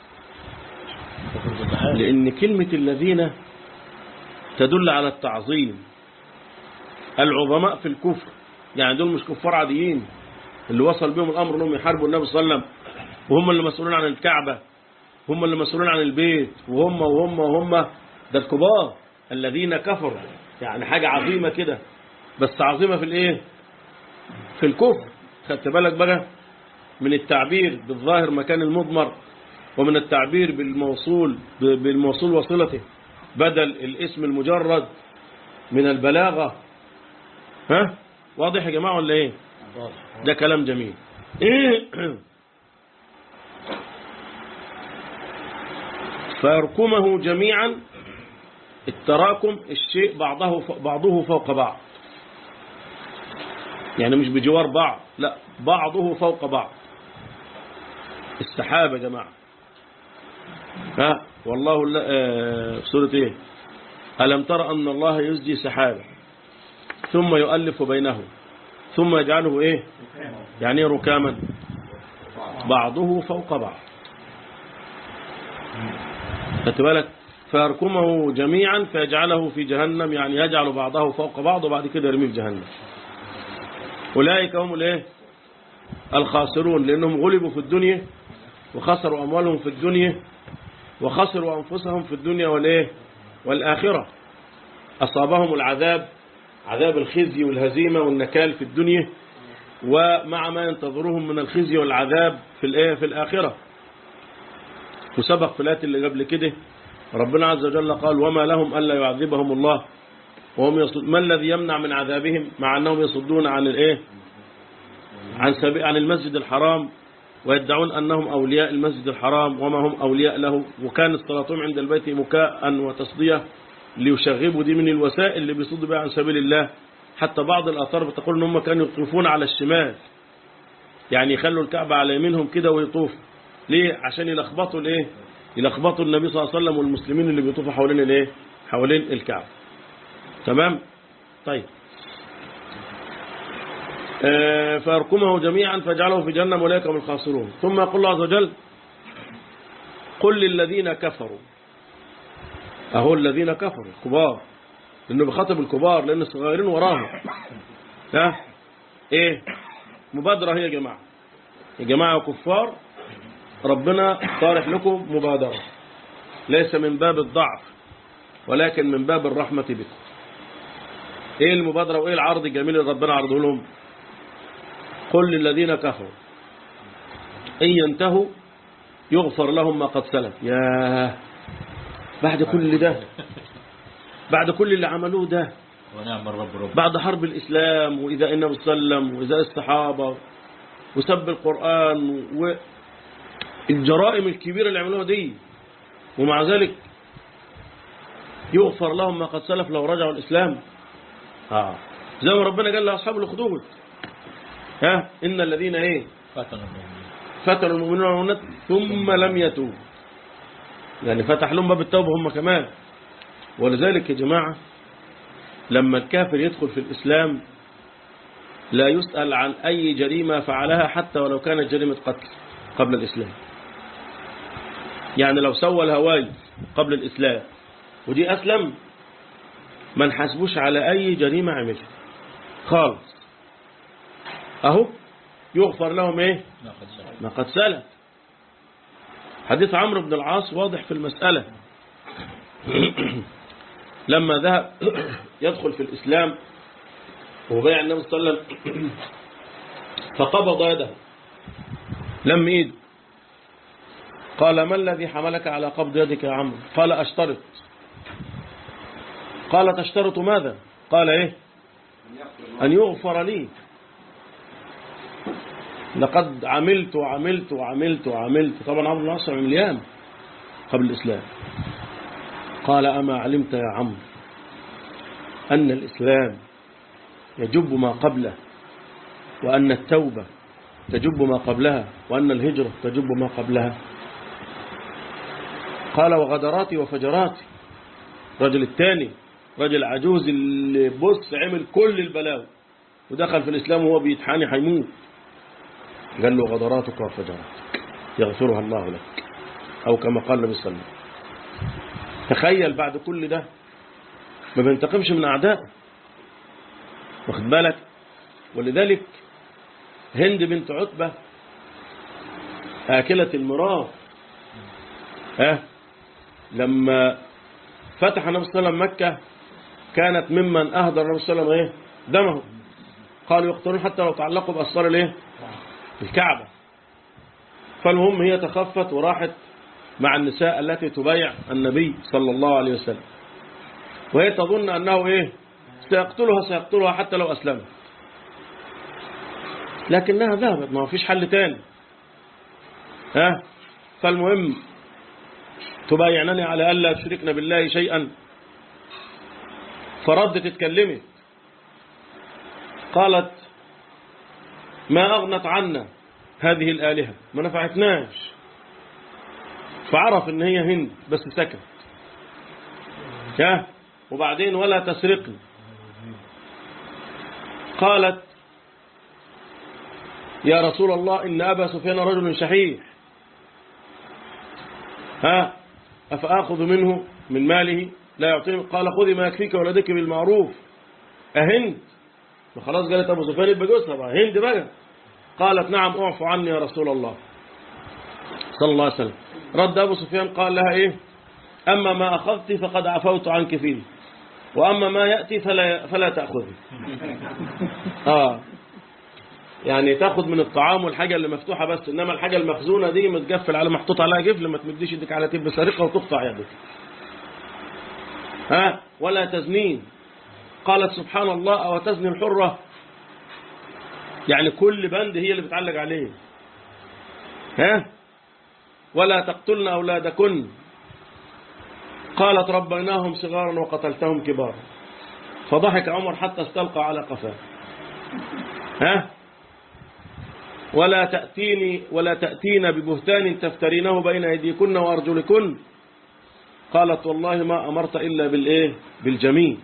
لأن كلمة الذين تدل على التعظيم العظماء في الكفر يعني دول مش كفار عاديين اللي وصل بهم الأمر أنهم يحاربوا النبي صلى الله عليه وسلم وهم اللي مسؤولين عن الكعبة هم اللي مسؤولين عن البيت وهم وهم وهم ده الكبار الذين كفروا يعني حاجة عظيمة كده بس عظيمة في الايه في الكفر خدت بالك بقى من التعبير بالظاهر مكان المضمر ومن التعبير بالموصول بالموصول وصلته بدل الاسم المجرد من البلاغة ها واضح يا جماعة ولا ايه ده كلام جميل فيركمه جميعا التراكم الشيء بعضه بعضه فوق بعض يعني مش بجوار بعض لا بعضه فوق بعض السحاب يا جماعة ها والله في سورة ايه ألم ترى أن الله يزجي سحابا ثم يؤلف بينه ثم يجعله ايه يعني ركاما بعضه فوق بعض خدت بالك فيركمه جميعا فيجعله في جهنم يعني يجعل بعضه فوق بعض وبعد كده يرميه في جهنم أولئك هم الايه الخاسرون لأنهم غلبوا في الدنيا وخسروا أموالهم في الدنيا وخسروا أنفسهم في الدنيا والإيه والآخرة أصابهم العذاب عذاب الخزي والهزيمة والنكال في الدنيا ومع ما ينتظرهم من الخزي والعذاب في الإيه في الآخرة وسبق في الآيات اللي قبل كده ربنا عز وجل قال وما لهم ألا يعذبهم الله وهم يصد... ما الذي يمنع من عذابهم مع أنهم يصدون عن الإيه عن سبيل عن المسجد الحرام ويدعون أنهم أولياء المسجد الحرام وما هم أولياء له وكانت صلاتهم عند البيت مكاء وتصدية ليشغبوا دي من الوسائل اللي بيصدوا بها عن سبيل الله حتى بعض الآثار بتقول أن هم كانوا يطوفون على الشمال يعني يخلوا الكعبة على يمينهم كده ويطوفوا ليه عشان يلخبطوا الايه يلخبطوا النبي صلى الله عليه وسلم والمسلمين اللي بيطوفوا حوالين الايه حوالين الكعبة تمام طيب آه فيركمه جميعا فيجعله في جهنم اولئك هم الخاسرون ثم يقول الله عز وجل قل للذين كفروا اهو الذين كفروا الكبار لانه بخاطب الكبار لان الصغيرين وراهم ها ايه مبادرة هي يا جماعة يا جماعة كفار ربنا طارح لكم مبادرة ليس من باب الضعف ولكن من باب الرحمة بكم ايه المبادرة وايه العرض الجميل اللي ربنا عرضه لهم قل للذين كفروا ان ينتهوا يغفر لهم ما قد سلف يا بعد كل ده بعد كل اللي عملوه ده ونعم الرب رب بعد حرب الإسلام وإذا النبي صلى الله عليه وسلم وإذا الصحابة وسب القرآن والجرائم الكبيرة اللي عملوها دي ومع ذلك يغفر لهم ما قد سلف لو رجعوا الإسلام آه. زي ما ربنا قال لأصحاب الأخدود ها إن الذين إيه فتن المؤمنين فتنوا المؤمنين والمؤمنات ثم لم يتوبوا يعني فتح لهم باب التوبة هم كمان ولذلك يا جماعة لما الكافر يدخل في الإسلام لا يسأل عن أي جريمة فعلها حتى ولو كانت جريمة قتل قبل الإسلام يعني لو سوى الهواي قبل الإسلام ودي أسلم ما نحاسبوش على أي جريمة عملها خالص أهو يغفر لهم إيه ما قد سلف ما قد سلف حديث عمرو بن العاص واضح في المسألة لما ذهب يدخل في الإسلام وبيع النبي صلى الله عليه وسلم فقبض يده لم ايده قال ما الذي حملك على قبض يدك يا عمرو قال أشترط قال تشترط ماذا قال ايه أن يغفر لي لقد عملت وعملت وعملت وعملت طبعا عمرو بن العاص مليان قبل الإسلام قال أما علمت يا عمرو أن الإسلام يجب ما قبله وأن التوبة تجب ما قبلها وأن الهجرة تجب ما قبلها قال وغدراتي وفجراتي رجل الثاني رجل عجوز اللي بص عمل كل البلاوي ودخل في الإسلام وهو بيتحاني هيموت قال له غدراتك وفجراتك يغفرها الله لك أو كما قال النبي صلى الله عليه وسلم تخيل بعد كل ده ما بينتقمش من أعدائه واخد بالك ولذلك هند بنت عتبة آكلة الميراث ها لما فتح النبي صلى الله عليه وسلم مكة كانت ممن أهدر النبي صلى الله عليه وسلم إيه؟ دمه قالوا يقتلون حتى لو تعلقوا بأسفار الايه الكعبة فالمهم هي تخفت وراحت مع النساء التي تبايع النبي صلى الله عليه وسلم وهي تظن أنه إيه سيقتلها سيقتلها حتى لو أسلمت لكنها ذهبت ما فيش حل تاني ها فالمهم تبايعنني على ألا تشركنا بالله شيئا فردت اتكلمت قالت ما أغنت عنا هذه الآلهة ما نفعتناش فعرف ان هي هند بس سكت ها وبعدين ولا تسرقني قالت يا رسول الله إن أبا سفيان رجل شحيح ها أفآخذ منه من ماله لا يعطيني قال خذي ما يكفيك ولدك بالمعروف أهند فخلاص قالت أبو سفيان يبقى جوزها بقى هند بقى قالت نعم اعفو عني يا رسول الله صلى الله عليه وسلم رد أبو سفيان قال لها إيه أما ما أخذت فقد عفوت عنك فيه وأما ما يأتي فلا, فلا تأخذي آه يعني تاخد من الطعام والحاجة اللي مفتوحة بس إنما الحاجة المخزونة دي متقفل على محطوط عليها قفل ما تمديش يدك على تب سرقة وتقطع يدك ها ولا تزنين قالت سبحان الله أو تزني الحرة يعني كل بند هي اللي بتعلق عليه ها ولا تقتلن أولادكن قالت ربيناهم صغارا وقتلتهم كبارا فضحك عمر حتى استلقى على قفاه ها ولا تأتيني ولا تأتين ببهتان تفترينه بين أيديكن وأرجلكن قالت والله ما أمرت إلا بالإيه بالجميل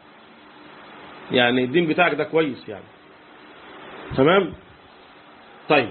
يعني الدين بتاعك ده كويس يعني تمام طيب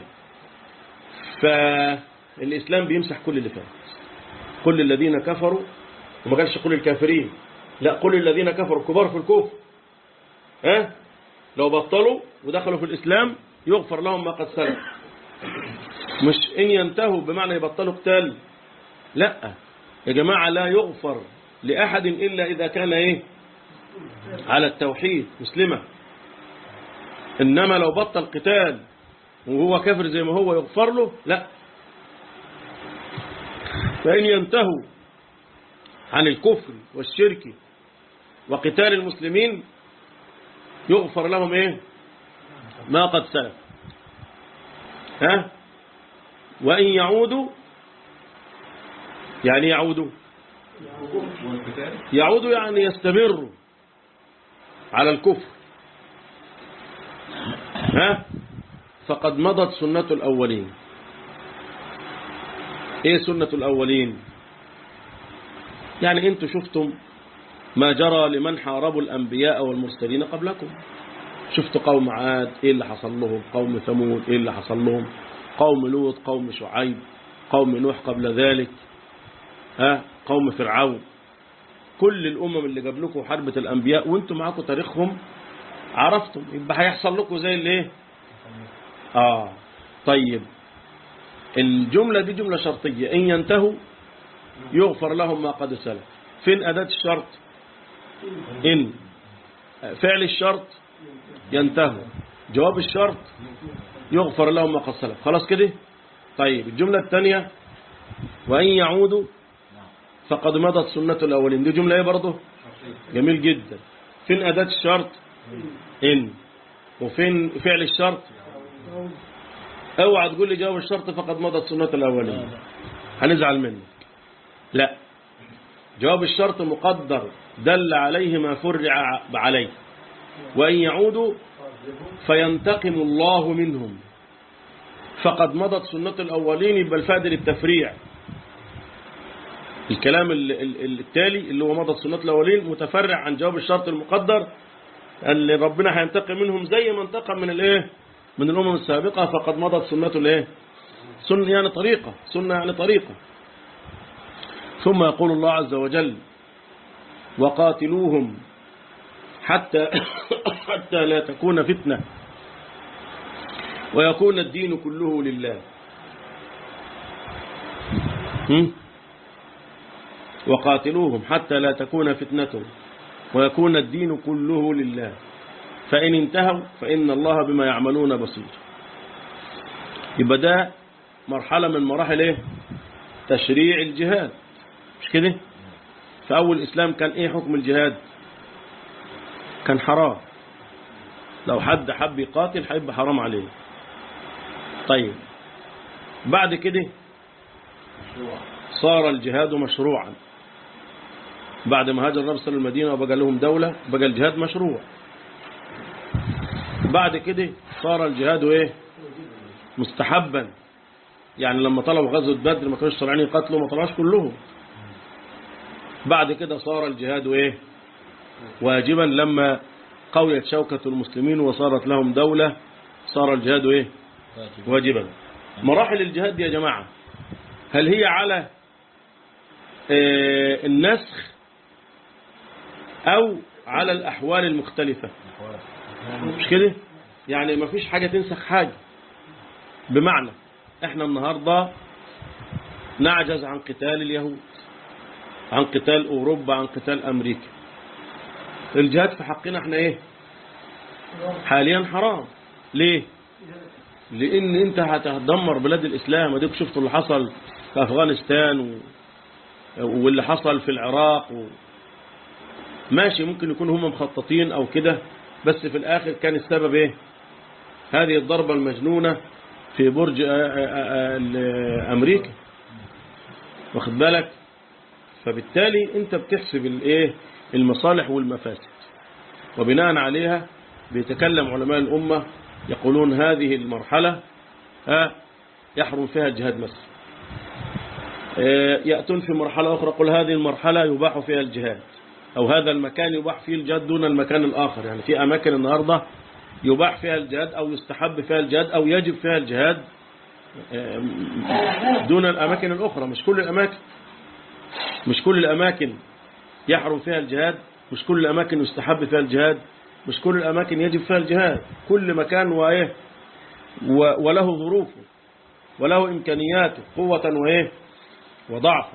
فالإسلام بيمسح كل اللي فات كل الذين كفروا وما قالش كل الكافرين لا كل الذين كفروا كبار في الكفر ها لو بطلوا ودخلوا في الإسلام يغفر لهم ما قد سلف مش إن ينتهوا بمعنى يبطلوا قتال لا يا جماعة لا يغفر لأحد إلا إذا كان إيه على التوحيد مسلمة إنما لو بطل قتال وهو كافر زي ما هو يغفر له لا فإن ينتهوا عن الكفر والشرك وقتال المسلمين يغفر لهم إيه ما قد سلف ها وإن يعودوا يعني يعودوا يعودوا يعني يستمروا على الكفر ها فقد مضت سنة الأولين ايه سنة الأولين يعني انتوا شفتم ما جرى لمن حاربوا الأنبياء والمرسلين قبلكم شفتوا قوم عاد ايه اللي حصل لهم قوم ثمود ايه اللي حصل لهم قوم لوط قوم شعيب قوم نوح قبل ذلك ها قوم فرعون كل الأمم اللي قبلكم حربة الأنبياء وانتم معاكم تاريخهم عرفتم يبقى هيحصل لكم زي الايه اه طيب الجملة دي جملة شرطية إن ينتهوا يغفر لهم ما قد سلف فين أداة الشرط إن فعل الشرط ينتهوا جواب الشرط يغفر لهم ما قد سلف خلاص كده طيب الجملة الثانية وإن يعودوا فقد مضت سنة الأولين دي جملة ايه برضه جميل جدا فين أداة الشرط إن وفين فعل الشرط اوعى تقول لي جواب الشرط فقد مضت سنة الأولين هنزعل منك لا جواب الشرط مقدر دل عليه ما فرع عليه وإن يعودوا فينتقم الله منهم فقد مضت سنة الأولين يبقى الفائدة للتفريع الكلام ال- ال- التالي اللي هو مضت سنة الأولين متفرع عن جواب الشرط المقدر اللي ربنا هينتقم منهم زي ما انتقم من الايه من الأمم السابقة فقد مضت سنة الايه سنة يعني طريقة سنة يعني طريقة ثم يقول الله عز وجل وقاتلوهم حتى حتى لا تكون فتنة ويكون الدين كله لله هم؟ وقاتلوهم حتى لا تكون فتنة ويكون الدين كله لله فإن انتهوا فإن الله بما يعملون بصير يبقى ده مرحلة من مراحل ايه تشريع الجهاد مش كده في أول الإسلام كان ايه حكم الجهاد كان حرام لو حد حب يقاتل هيبقى حرام عليه طيب بعد كده صار الجهاد مشروعا بعد ما هاجر النبي صلى المدينة وبقى لهم دولة بقى الجهاد مشروع بعد كده صار الجهاد ايه مستحبا يعني لما طلبوا غزوة بدر ما كانوش طالعين يقاتلوا ما طلعوش كلهم بعد كده صار الجهاد ايه واجبا لما قويت شوكة المسلمين وصارت لهم دولة صار الجهاد ايه واجبا مراحل الجهاد دي يا جماعة هل هي على آه، النسخ أو على الأحوال المختلفة مش كده يعني ما فيش حاجة تنسخ حاجة بمعنى احنا النهاردة نعجز عن قتال اليهود عن قتال أوروبا عن قتال أمريكا الجهاد في حقنا احنا ايه حاليا حرام ليه لان انت هتدمر بلاد الاسلام اديك شفتوا اللي حصل في افغانستان و... واللي حصل في العراق و... ماشي ممكن يكون هم مخططين او كده بس في الاخر كان السبب ايه هذه الضربة المجنونة في برج آ- آ- آ- امريكا واخد بالك فبالتالي انت بتحسب الايه المصالح والمفاسد وبناء عليها بيتكلم علماء الأمة يقولون هذه المرحلة ها يحرم فيها الجهاد مثلا آه، يأتون في مرحلة أخرى قل هذه المرحلة يباح فيها الجهاد أو هذا المكان يباح فيه الجهاد دون المكان الآخر يعني في أماكن النهاردة يباح فيها الجهاد أو يستحب فيها الجهاد أو يجب فيها الجهاد آه، دون الأماكن الأخرى مش كل الأماكن مش كل الأماكن يحرم فيها الجهاد مش كل الأماكن يستحب فيها الجهاد مش كل الأماكن يجب فيها الجهاد كل مكان وإيه و- وله ظروفه وله إمكانياته قوة وإيه وضعفا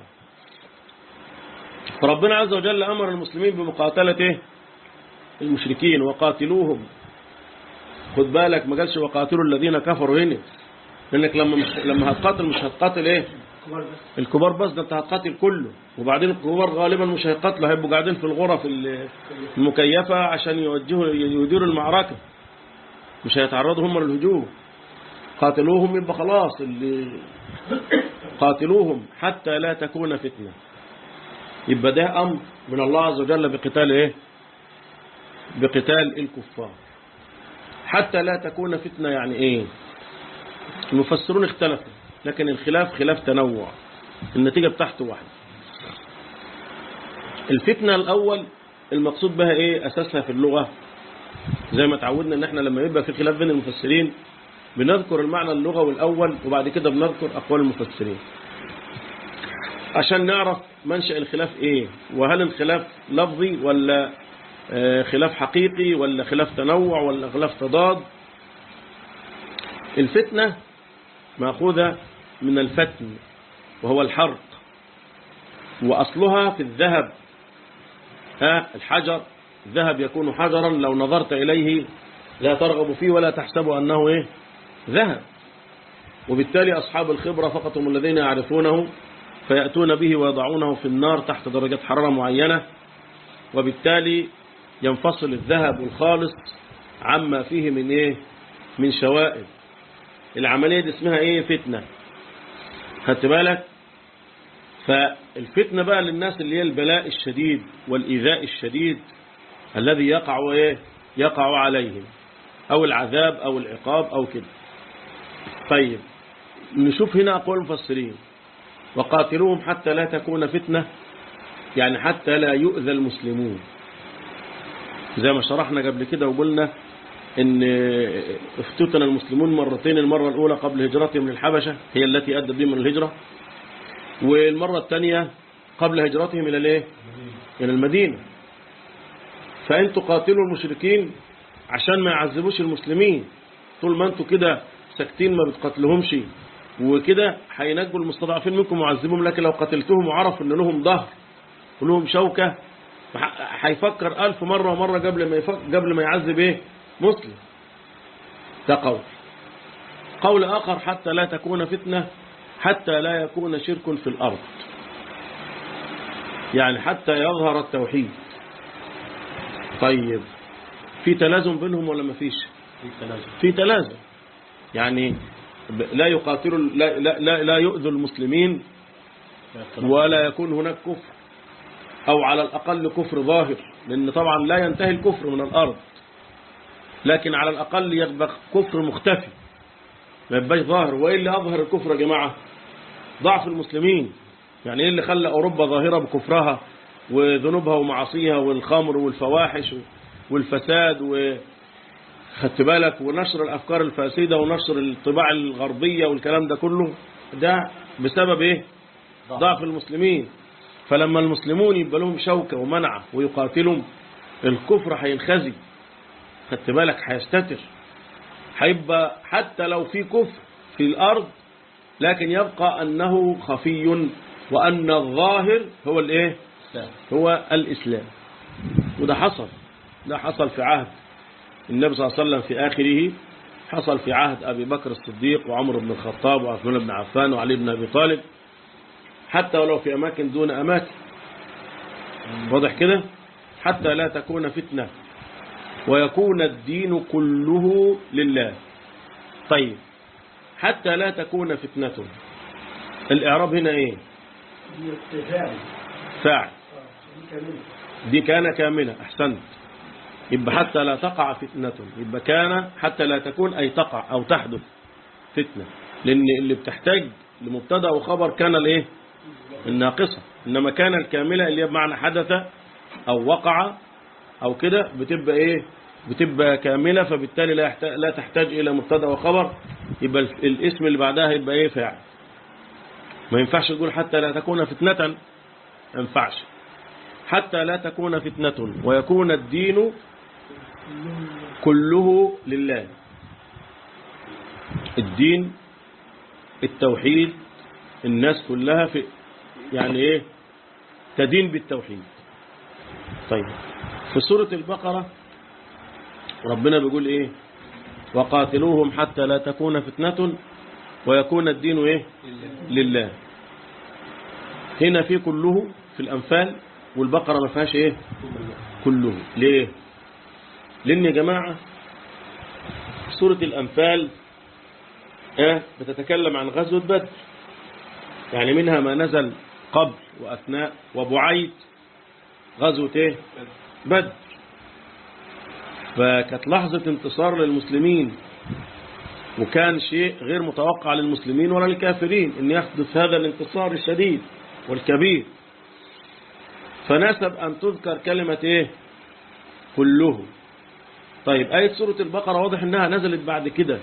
فربنا عز وجل أمر المسلمين بمقاتلة إيه؟ المشركين وقاتلوهم خد بالك ما قالش وقاتلوا الذين كفروا هنا لأنك لما مش لما هتقاتل مش هتقاتل إيه كبار بس الكبار بس ده انت هتقاتل كله وبعدين الكبار غالبا مش هيقاتلوا هيبقوا قاعدين في الغرف ال- المكيفة عشان يوجهوا يديروا المعركة مش هيتعرضوا هم للهجوم قاتلوهم يبقى خلاص اللي قاتلوهم حتى لا تكون فتنة يبقى ده أمر من الله عز وجل بقتال ايه بقتال الكفار حتى لا تكون فتنة يعني ايه المفسرون اختلفوا لكن الخلاف خلاف تنوع النتيجة بتاعته واحدة الفتنة الأول المقصود بها ايه أساسها في اللغة زي ما تعودنا ان احنا لما يبقى في خلاف بين المفسرين بنذكر المعنى اللغوي الأول وبعد كده بنذكر أقوال المفسرين عشان نعرف منشأ الخلاف ايه وهل الخلاف لفظي ولا آه، خلاف حقيقي ولا خلاف تنوع ولا خلاف تضاد الفتنة مأخوذة من الفتن وهو الحرق وأصلها في الذهب ها الحجر الذهب يكون حجرا لو نظرت إليه لا ترغب فيه ولا تحسب أنه إيه ذهب وبالتالي أصحاب الخبرة فقط هم الذين يعرفونه فيأتون به ويضعونه في النار تحت درجة حرارة معينة وبالتالي ينفصل الذهب الخالص عما فيه من إيه من شوائب العملية دي اسمها إيه فتنة خدت بالك فالفتنة بقى للناس اللي هي البلاء الشديد والإيذاء الشديد الذي يقع إيه يقع عليهم أو العذاب أو العقاب أو كده طيب نشوف هنا أقوال المفسرين وقاتلوهم حتى لا تكون فتنة يعني حتى لا يؤذى المسلمون زي ما شرحنا قبل كده وقلنا ان افتتن المسلمون مرتين المرة الأولى قبل هجرتهم للحبشة هي التي أدت بهم الهجرة والمرة الثانية قبل هجرتهم إلى الايه إلى المدينة فأنتوا قاتلوا المشركين عشان ما يعذبوش المسلمين طول ما انتوا كده ساكتين ما بتقتلهمش وكده هينجوا المستضعفين منكم ويعذبهم لكن لو قتلتهم وعرفوا ان لهم ظهر ولهم شوكة هيفكر ألف مرة ومرة قبل ما يفكر قبل ما يعذب ايه مسلم ده قول قول آخر حتى لا تكون فتنة حتى لا يكون شرك في الأرض يعني حتى يظهر التوحيد طيب في تلازم بينهم ولا ما فيش في تلازم في تلازم يعني ب- لا يقاتل لا, لا, لا, لا يؤذوا المسلمين ولا يكون هناك كفر أو على الأقل كفر ظاهر لأن طبعا لا ينتهي الكفر من الأرض لكن على الأقل يبقى كفر مختفي ما يبقاش ظاهر وإيه اللي أظهر الكفر يا جماعة ضعف المسلمين يعني إيه اللي خلى أوروبا ظاهرة بكفرها وذنوبها ومعاصيها والخمر والفواحش والفساد و خدت بالك ونشر الأفكار الفاسدة ونشر الطباع الغربية والكلام ده كله ده بسبب إيه ضعف المسلمين فلما المسلمون يبقى لهم شوكة ومنعة ويقاتلهم الكفر هينخزي خدت بالك هيستتر هيبقى حتى لو في كفر في الأرض لكن يبقى أنه خفي وأن الظاهر هو الإيه الإسلام هو الإسلام وده حصل ده حصل في عهد النبي صلى الله عليه وسلم في آخره حصل في عهد أبي بكر الصديق وعمر بن الخطاب وعثمان بن عفان وعلي بن أبي طالب حتى ولو في أماكن دون أماكن واضح كده حتى لا تكون فتنة ويكون الدين كله لله طيب حتى لا تكون فتنة الإعراب هنا إيه فاعل فاعل دي كاملة دي كان كاملة أحسنت يبقى حتى لا تقع فتنة يبقى كان حتى لا تكون أي تقع أو تحدث فتنة لأن اللي بتحتاج لمبتدا وخبر كان الإيه الناقصة إنما كان الكاملة اللي هي بمعنى حدث أو وقع أو كده بتبقى إيه بتبقى كاملة فبالتالي لا, يحتاج لا تحتاج إلى مبتدا وخبر يبقى ال- الاسم اللي بعدها يبقى إيه فاعل ما ينفعش تقول حتى لا تكون فتنة ما ينفعش حتى لا تكون فتنة ويكون الدين كله لله الدين التوحيد الناس كلها في يعني ايه تدين بالتوحيد طيب في سورة البقرة ربنا بيقول ايه وقاتلوهم حتى لا تكون فتنة ويكون الدين ايه لله هنا في كله في الأنفال والبقرة ما فيهاش ايه كله ليه لأن يا جماعة سورة الأنفال آه بتتكلم عن غزوة بدر يعني منها ما نزل قبل وأثناء وبعيد غزوة ايه بدر فكانت لحظة انتصار للمسلمين وكان شيء غير متوقع للمسلمين ولا للكافرين ان يحدث هذا الانتصار الشديد والكبير فناسب أن تذكر كلمة إيه كله طيب آية سورة البقرة واضح أنها نزلت بعد كده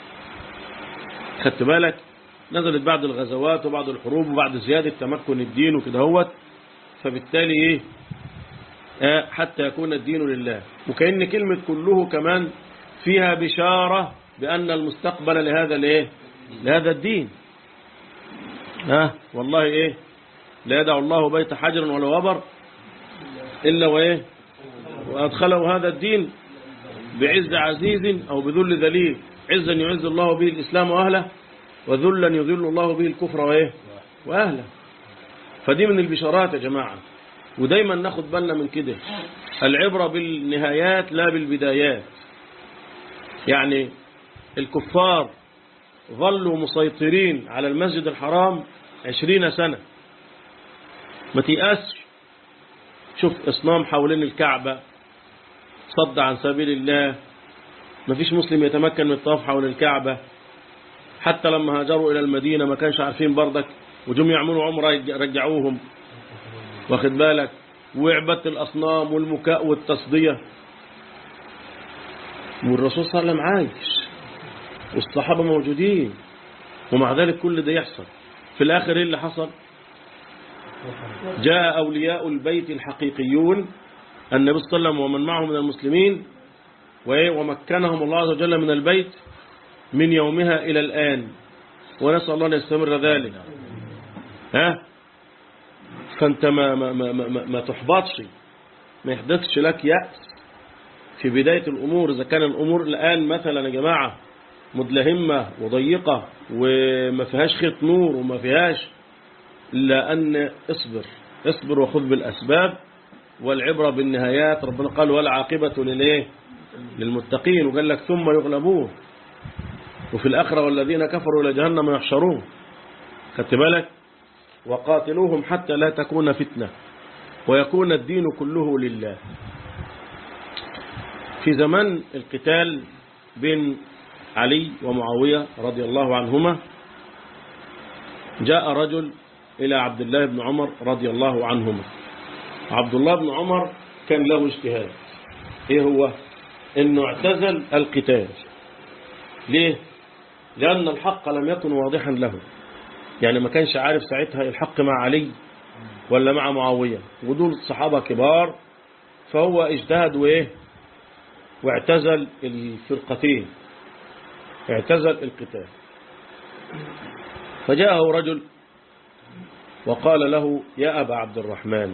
خدت بالك نزلت بعد الغزوات وبعد الحروب وبعد زيادة تمكن الدين وكده هوت فبالتالي إيه آه حتى يكون الدين لله وكأن كلمة كله كمان فيها بشارة بأن المستقبل لهذا الايه لهذا الدين ها آه والله ايه لا يدع الله بيت حجر ولا وبر إلا وإيه وأدخله هذا الدين بعز عزيز أو بذل ذليل عزا يعز الله به الإسلام وأهله وذلا يذل الله به الكفر وإيه وأهله فدي من البشارات يا جماعة ودايما ناخد بالنا من كده العبرة بالنهايات لا بالبدايات يعني الكفار ظلوا مسيطرين على المسجد الحرام عشرين سنة ما تيأسش شوف إصنام حوالين الكعبة صد عن سبيل الله ما فيش مسلم يتمكن من الطواف حول الكعبة حتى لما هاجروا إلى المدينة ما كانش عارفين بردك وجم يعملوا عمرة يج- رجعوهم واخد بالك وعبادة الأصنام والمكاء والتصدية والرسول صلى الله عليه وسلم عايش والصحابة موجودين ومع ذلك كل ده يحصل في الآخر إيه اللي حصل جاء أولياء البيت الحقيقيون النبي صلى الله عليه وسلم ومن معه من المسلمين وإيه؟ ومكنهم الله عز وجل من البيت من يومها إلى الآن ونسأل الله أن يستمر ذلك ها فأنت ما, ما, ما, ما, ما, ما تحبطش ما يحدثش لك يأس في بداية الأمور إذا كان الأمور الآن مثلا يا جماعة مدلهمة وضيقة وما فيهاش خيط نور وما فيهاش إلا أن اصبر اصبر وخذ بالأسباب والعبرة بالنهايات ربنا قال والعاقبة لليه للمتقين وقال لك ثم يغلبون وفي الآخرة والذين كفروا إلى جهنم يحشرون خدت بالك وقاتلوهم حتى لا تكون فتنة ويكون الدين كله لله في زمان القتال بين علي ومعاوية رضي الله عنهما جاء رجل إلى عبد الله بن عمر رضي الله عنهما عبد الله بن عمر كان له اجتهاد ايه هو انه اعتزل القتال ليه لان الحق لم يكن واضحا له يعني ما كانش عارف ساعتها الحق مع علي ولا مع معاوية ودول صحابة كبار فهو اجتهد وايه واعتزل الفرقتين اعتزل القتال فجاءه رجل وقال له يا أبا عبد الرحمن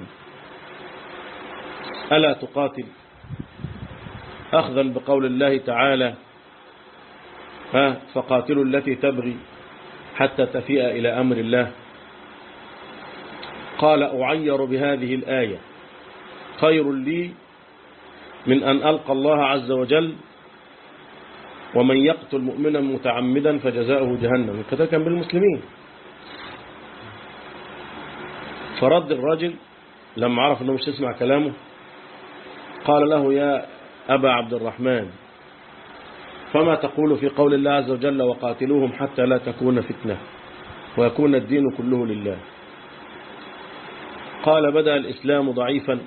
ألا تقاتل أخذا بقول الله تعالى ها فقاتلوا التي تبغي حتى تفيء إلى أمر الله قال أعير بهذه الآية خير لي من أن ألقى الله عز وجل ومن يقتل مؤمنا متعمدا فجزاؤه جهنم القتال كان بالمسلمين فرد الرجل لما عرف أنه مش تسمع كلامه قال له يا أبا عبد الرحمن فما تقول في قول الله عز وجل وقاتلوهم حتى لا تكون فتنة ويكون الدين كله لله قال بدأ الإسلام ضعيفا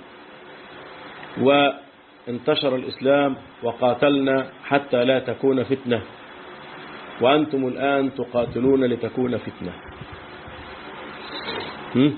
وانتشر الإسلام وقاتلنا حتى لا تكون فتنة وأنتم الآن تقاتلون لتكون فتنة هم؟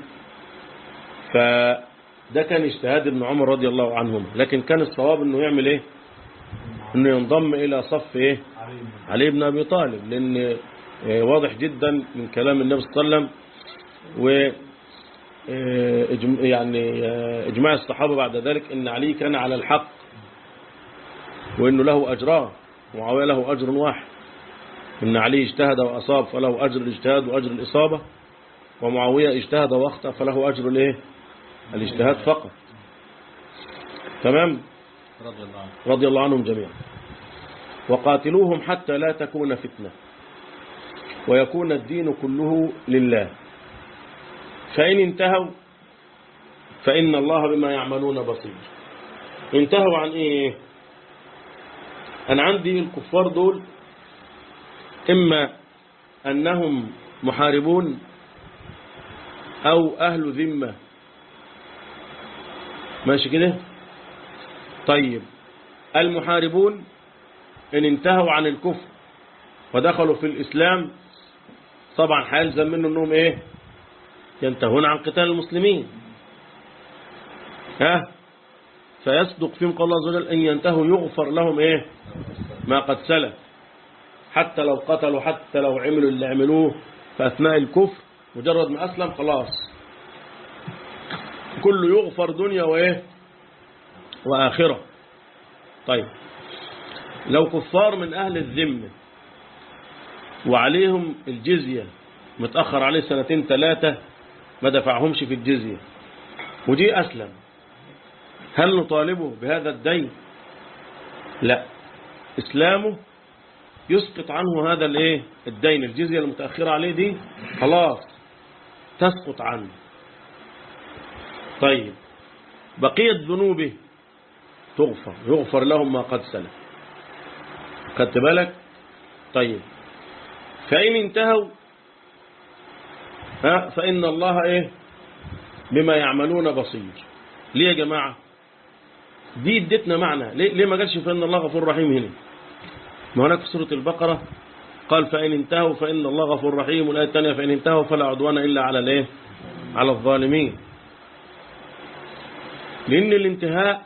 فده كان اجتهاد ابن عمر رضي الله عنهما لكن كان الصواب انه يعمل ايه انه ينضم الى صف ايه علي بن ابي طالب لان آه، واضح جدا من كلام النبي صلى الله عليه وسلم و آه، إجم- يعني آه، اجماع الصحابه بعد ذلك ان علي كان على الحق وانه له اجران ومعاويه له اجر واحد ان علي اجتهد واصاب فله اجر الاجتهاد واجر الاصابه ومعاويه اجتهد واخطا فله اجر الايه الاجتهاد فقط تمام رضي الله عنه رضي الله عنهم جميعا وقاتلوهم حتى لا تكون فتنة ويكون الدين كله لله فإن انتهوا فإن الله بما يعملون بصير انتهوا عن ايه أنا عندي الكفار دول إما أنهم محاربون أو أهل ذمة ماشي كده طيب المحاربون إن انتهوا عن الكفر ودخلوا في الإسلام طبعا هيلزم منه أنهم إيه ينتهون عن قتال المسلمين ها فيصدق فيهم قول الله عز وجل أن ينتهوا يغفر لهم إيه ما قد سلف حتى لو قتلوا حتى لو عملوا اللي عملوه في أثناء الكفر مجرد ما أسلم خلاص كله يغفر دنيا وإيه وآخرة طيب لو كفار من أهل الذمة وعليهم الجزية متأخر عليه سنتين ثلاثة ما دفعهمش في الجزية ودي أسلم هل نطالبه بهذا الدين لا إسلامه يسقط عنه هذا الايه الدين الجزية المتأخرة عليه دي خلاص تسقط عنه طيب بقية ذنوبه تغفر يغفر لهم ما قد سلف خدت بالك طيب فإن انتهوا ها فإن الله إيه بما يعملون بصير ليه يا جماعة دي ادتنا معنى ليه, ليه ما قالش فإن الله غفور رحيم هنا ما هناك في سورة البقرة قال فإن انتهوا فإن الله غفور رحيم والآية الثانية فإن انتهوا فلا عدوان إلا على الايه على الظالمين لأن الانتهاء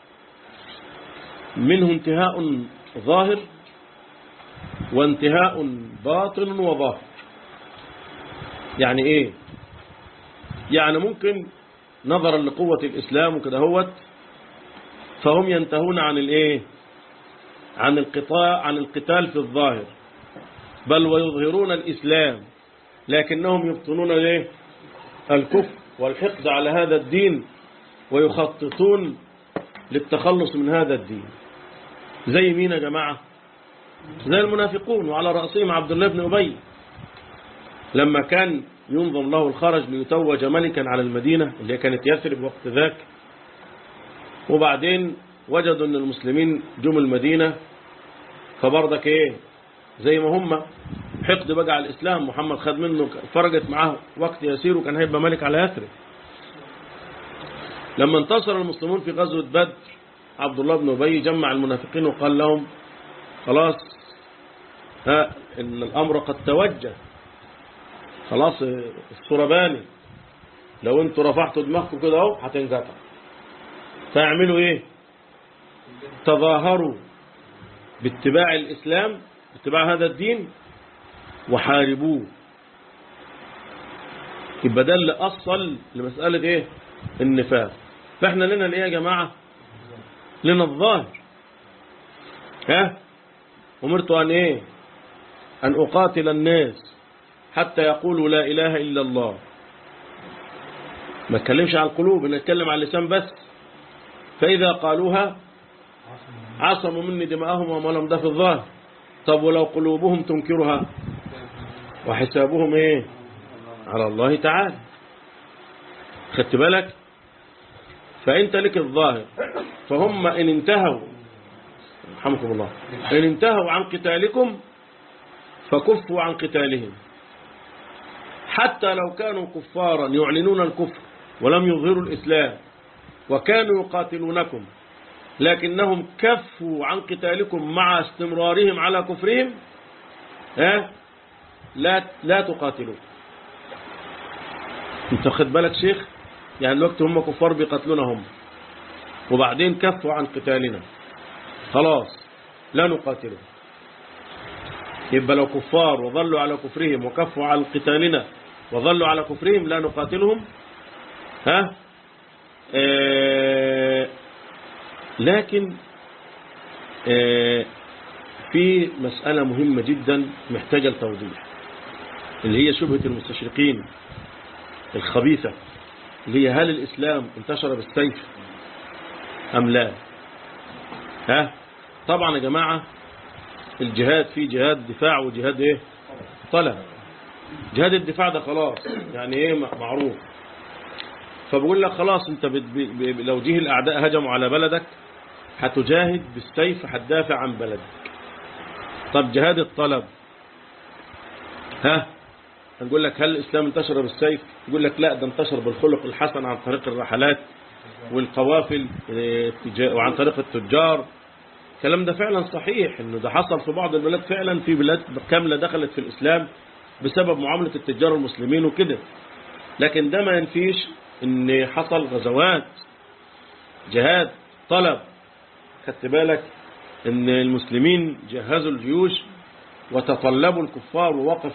منه انتهاء ظاهر وانتهاء باطن وظاهر يعني ايه يعني ممكن نظرا لقوة الإسلام وكده هوت فهم ينتهون عن الايه عن القطاع عن القتال في الظاهر بل ويظهرون الإسلام لكنهم يبطنون الايه الكفر والحقد على هذا الدين ويخططون للتخلص من هذا الدين زي مين يا جماعة زي المنافقون وعلى رأسهم عبد الله بن أبي لما كان ينظم له الخرج ليتوج ملكا على المدينة اللي كانت يثرب وقت ذاك وبعدين وجدوا ان المسلمين جم المدينة فبرضك ايه زي ما هم حقد بقى على الإسلام محمد خد منه فرجت معاه وقت يسير وكان هيبقى ملك على يثرب لما انتصر المسلمون في غزوة بدر عبد الله بن أبي جمع المنافقين وقال لهم خلاص ها إن الأمر قد توجه خلاص الصورة باني لو انتوا رفعتوا دماغكم كده اهو هتنقطع فاعملوا ايه تظاهروا باتباع الإسلام باتباع هذا الدين وحاربوه يبقى ده اللي أصل لمسألة ايه النفاق فاحنا لنا الايه يا جماعة لنا الظاهر ها أمرت أن إيه أن أقاتل الناس حتى يقولوا لا إله إلا الله ما اتكلمش عن القلوب نتكلم عن اللسان بس فإذا قالوها عصموا مني دماءهم وأموالهم ده في الظاهر طب ولو قلوبهم تنكرها وحسابهم إيه على الله تعالى خدت بالك فأنت لك الظاهر فهم إن انتهوا رحمكم الله إن انتهوا عن قتالكم فكفوا عن قتالهم حتى لو كانوا كفارا يعلنون الكفر ولم يظهروا الإسلام وكانوا يقاتلونكم لكنهم كفوا عن قتالكم مع استمرارهم على كفرهم ها لا لا تقاتلوا انت خد بالك شيخ يعني الوقت هم كفار بيقتلونا هم وبعدين كفوا عن قتالنا خلاص لا نقاتلهم يبقى لو كفار وظلوا على كفرهم وكفوا عن قتالنا وظلوا على كفرهم لا نقاتلهم ها آه لكن آه في مسألة مهمة جدا محتاجة لتوضيح اللي هي شبهة المستشرقين الخبيثة اللي هي هل الإسلام انتشر بالسيف أم لا ها طبعا يا جماعة الجهاد في جهاد دفاع وجهاد ايه طلب جهاد الدفاع ده خلاص يعني ايه معروف فبقول لك خلاص انت بت ب ب لو جه الاعداء هجموا على بلدك هتجاهد بالسيف هتدافع عن بلدك طب جهاد الطلب ها هنقول لك هل الاسلام انتشر بالسيف يقول لك لا ده انتشر بالخلق الحسن عن طريق الرحلات والقوافل وعن طريق التجار الكلام ده فعلا صحيح انه ده حصل في بعض البلاد فعلا في بلاد كاملة دخلت في الاسلام بسبب معاملة التجار المسلمين وكده لكن ده ما ينفيش ان حصل غزوات جهاد طلب خدت بالك ان المسلمين جهزوا الجيوش وتطلبوا الكفار ووقف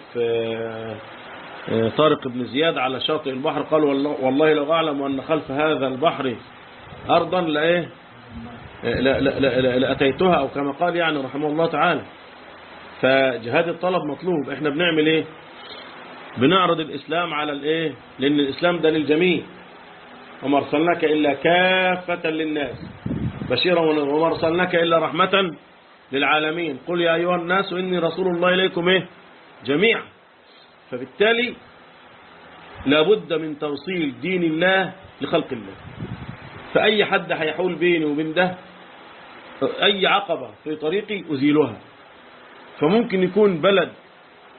طارق بن زياد على شاطئ البحر قال والله لو أعلم أن خلف هذا البحر أرضا لإيه لا لا لا لأتيتها أو كما قال يعني رحمه الله تعالى فجهاد الطلب مطلوب احنا بنعمل ايه بنعرض الإسلام على الايه لأن الإسلام ده للجميع وما ارسلناك إلا كافة للناس بشيرا وما ارسلناك إلا رحمة للعالمين قل يا أيها الناس إني رسول الله إليكم إيه جميعا فبالتالي لابد من توصيل دين الله لخلق الله فأي حد هيحول بيني وبين ده أي عقبة في طريقي أزيلها فممكن يكون بلد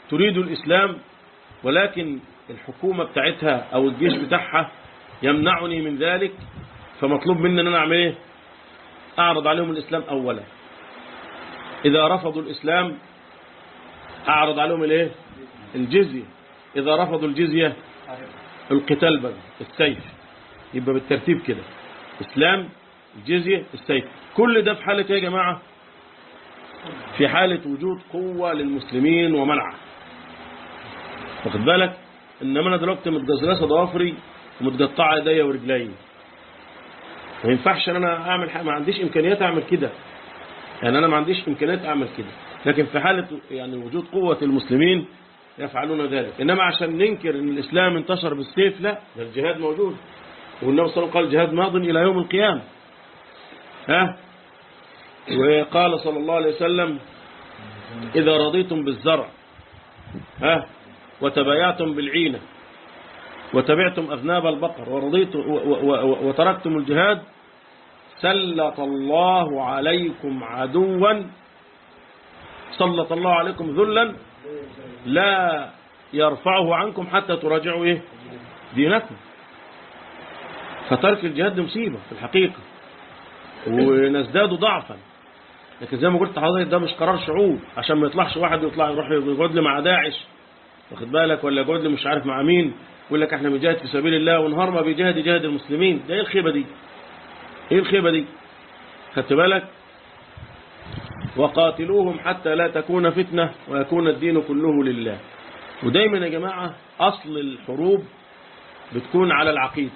تريد الإسلام ولكن الحكومة بتاعتها أو الجيش بتاعها يمنعني من ذلك فمطلوب مني أن أنا أعمل إيه أعرض عليهم الإسلام أولا إذا رفضوا الإسلام أعرض عليهم الإيه الجزية إذا رفضوا الجزية القتال بقى السيف يبقى بالترتيب كده إسلام الجزية السيف كل ده في حالة إيه يا جماعة في حالة وجود قوة للمسلمين ومنعه واخد بالك إنما أنا دلوقتي متجزرسة ضوافري ومتقطعة ايديا ورجلي ما ينفعش ان انا اعمل حاجة ما عنديش امكانيات اعمل كده يعني انا ما عنديش امكانيات اعمل كده لكن في حالة يعني وجود قوة المسلمين يفعلون ذلك انما عشان ننكر ان الاسلام انتشر بالسيف لا ده الجهاد موجود والنبي صلى الله عليه وسلم قال الجهاد ماض الى يوم القيامة ها وقال صلى الله عليه وسلم اذا رضيتم بالزرع ها وتبايعتم بالعينة وتبعتم أذناب البقر ورضيتم وتركتم الجهاد سلط الله عليكم عدوا سلط الله عليكم ذلا لا يرفعه عنكم حتى تراجعوا إيه دينكم فترك الجهاد مصيبة في الحقيقة ونزداد ضعفا لكن زي ما قلت حضرتك ده مش قرار شعوب عشان ما يطلعش واحد يطلع يروح يقعد لي مع داعش واخد بالك ولا يقعد لي مش عارف مع مين يقول لك احنا بنجاهد في سبيل الله ونهار ما بيجاهد يجاهد المسلمين ده ايه الخيبه دي ايه الخيبه دي خدت بالك وقاتلوهم حتى لا تكون فتنه ويكون الدين كله لله ودايما يا جماعه اصل الحروب بتكون على العقيده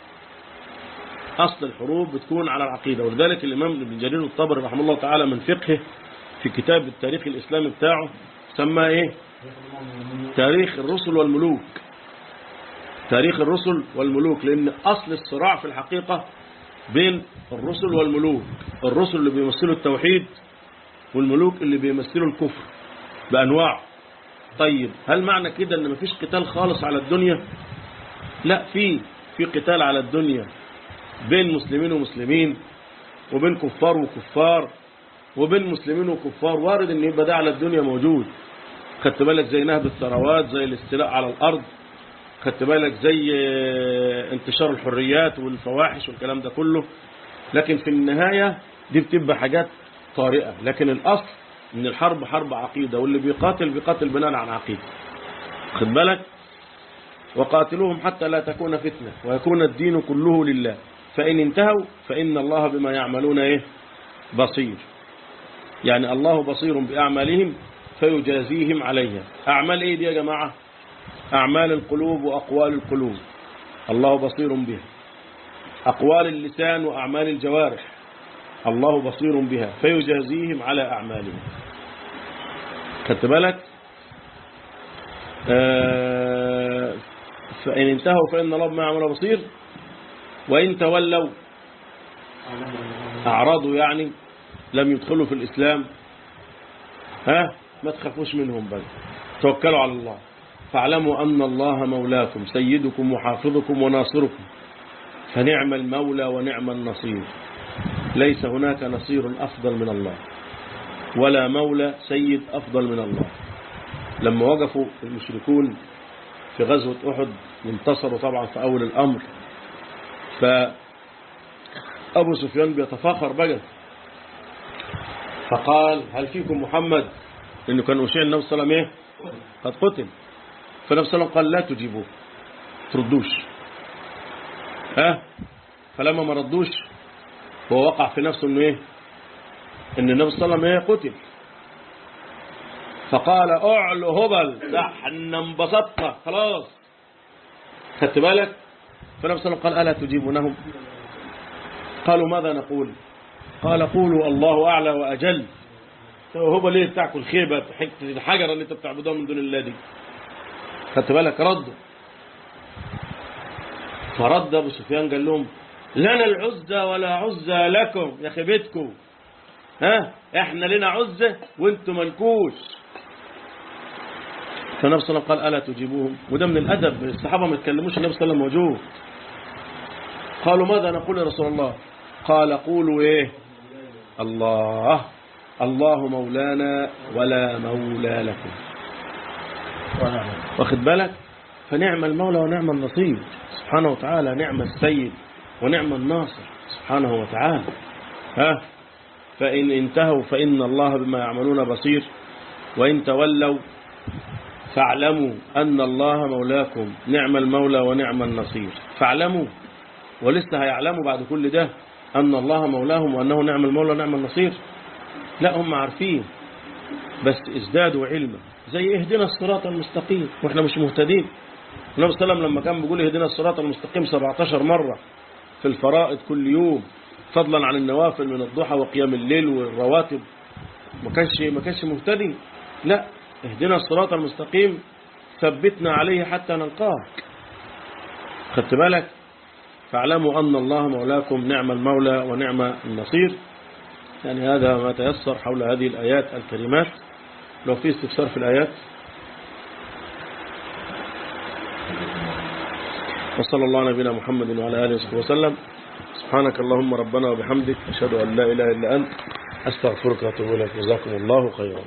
اصل الحروب بتكون على العقيده ولذلك الامام ابن جرير الطبري رحمه الله تعالى من فقهه في كتاب التاريخ الاسلامي بتاعه سماه ايه تاريخ الرسل والملوك تاريخ الرسل والملوك لأن أصل الصراع في الحقيقة بين الرسل والملوك الرسل اللي بيمثلوا التوحيد والملوك اللي بيمثلوا الكفر بأنواع طيب هل معنى كده ان مفيش قتال خالص على الدنيا لا في في قتال على الدنيا بين مسلمين ومسلمين وبين كفار وكفار وبين مسلمين وكفار وارد ان يبقى ده على الدنيا موجود خدت بالك زي نهب الثروات زي الاستيلاء على الارض خدت بالك زي انتشار الحريات والفواحش والكلام ده كله لكن في النهاية دي بتبقى حاجات طارئة لكن الأصل ان الحرب حرب عقيدة واللي بيقاتل بيقاتل بناء عن عقيدة خد بالك وقاتلوهم حتى لا تكون فتنة ويكون الدين كله لله فإن انتهوا فإن الله بما يعملون إيه بصير يعني الله بصير بأعمالهم فيجازيهم عليها أعمال إيه دي يا جماعة أعمال القلوب وأقوال القلوب الله بصير بها أقوال اللسان وأعمال الجوارح الله بصير بها فيجازيهم على أعمالهم خدت بالك آه فإن انتهوا فإن الله بما يعمل بصير وإن تولوا أعرضوا يعني لم يدخلوا في الإسلام ها ما تخافوش منهم بل توكلوا على الله فاعلموا أن الله مولاكم سيدكم وحافظكم وناصركم فنعم المولى ونعم النصير ليس هناك نصير أفضل من الله ولا مولى سيد أفضل من الله لما وقفوا المشركون في غزوة أحد انتصروا طبعا في أول الأمر فأبو سفيان بيتفاخر بقى فقال هل فيكم محمد لأنه كان أشيع النبي صلى الله عليه وسلم قد قتل فالنبي صلى الله عليه وسلم قال لا تجيبوه تردوش ها فلما ما ردوش هو وقع في نفسه انه ايه ان النبي صلى الله عليه وسلم قتل فقال اعلو هبل ده احنا انبسطنا خلاص خدت بالك فالنبي صلى الله عليه وسلم قال الا تجيبونهم قالوا ماذا نقول قال قولوا الله اعلى واجل هو ليه بتاعكم الخيبه حته الحجره اللي انت بتعبدوها من دون الله دي خدت بالك ردوا فرد ابو سفيان قال لهم لنا العزة ولا عزة لكم يا خيبتكم ها احنا لنا عزة وانتم ملكوش فالنبي صلى الله عليه وسلم قال ألا تجيبوهم وده من الأدب الصحابة ما يتكلموش النبي صلى الله عليه وسلم موجود قالوا ماذا نقول يا رسول الله قال قولوا ايه الله الله مولانا ولا مولى لكم ونعم واخد بالك فنعم المولى ونعم النصير سبحانه وتعالى نعم السيد ونعم الناصر سبحانه وتعالى ها فإن انتهوا فإن الله بما يعملون بصير وإن تولوا فاعلموا أن الله مولاكم نعم المولى ونعم النصير فاعلموا ولسه هيعلموا بعد كل ده أن الله مولاهم وأنه نعم المولى ونعم النصير لا هم عارفين بس ازدادوا علما زي اهدنا الصراط المستقيم واحنا مش مهتدين النبي صلى الله عليه وسلم لما كان بيقول اهدنا الصراط المستقيم 17 مرة في الفرائض كل يوم فضلا عن النوافل من الضحى وقيام الليل والرواتب ما كانش ما كانش مهتدي لا اهدنا الصراط المستقيم ثبتنا عليه حتى نلقاك خدت بالك فاعلموا أن الله مولاكم نعم المولى ونعم النصير يعني هذا ما تيسر حول هذه الآيات الكريمات لو في استفسار في الآيات وصلى الله على نبينا محمد وعلى آله وصحبه وسلم سبحانك اللهم ربنا وبحمدك أشهد أن لا إله إلا أنت أستغفرك وأتوب إليك جزاكم الله خيرا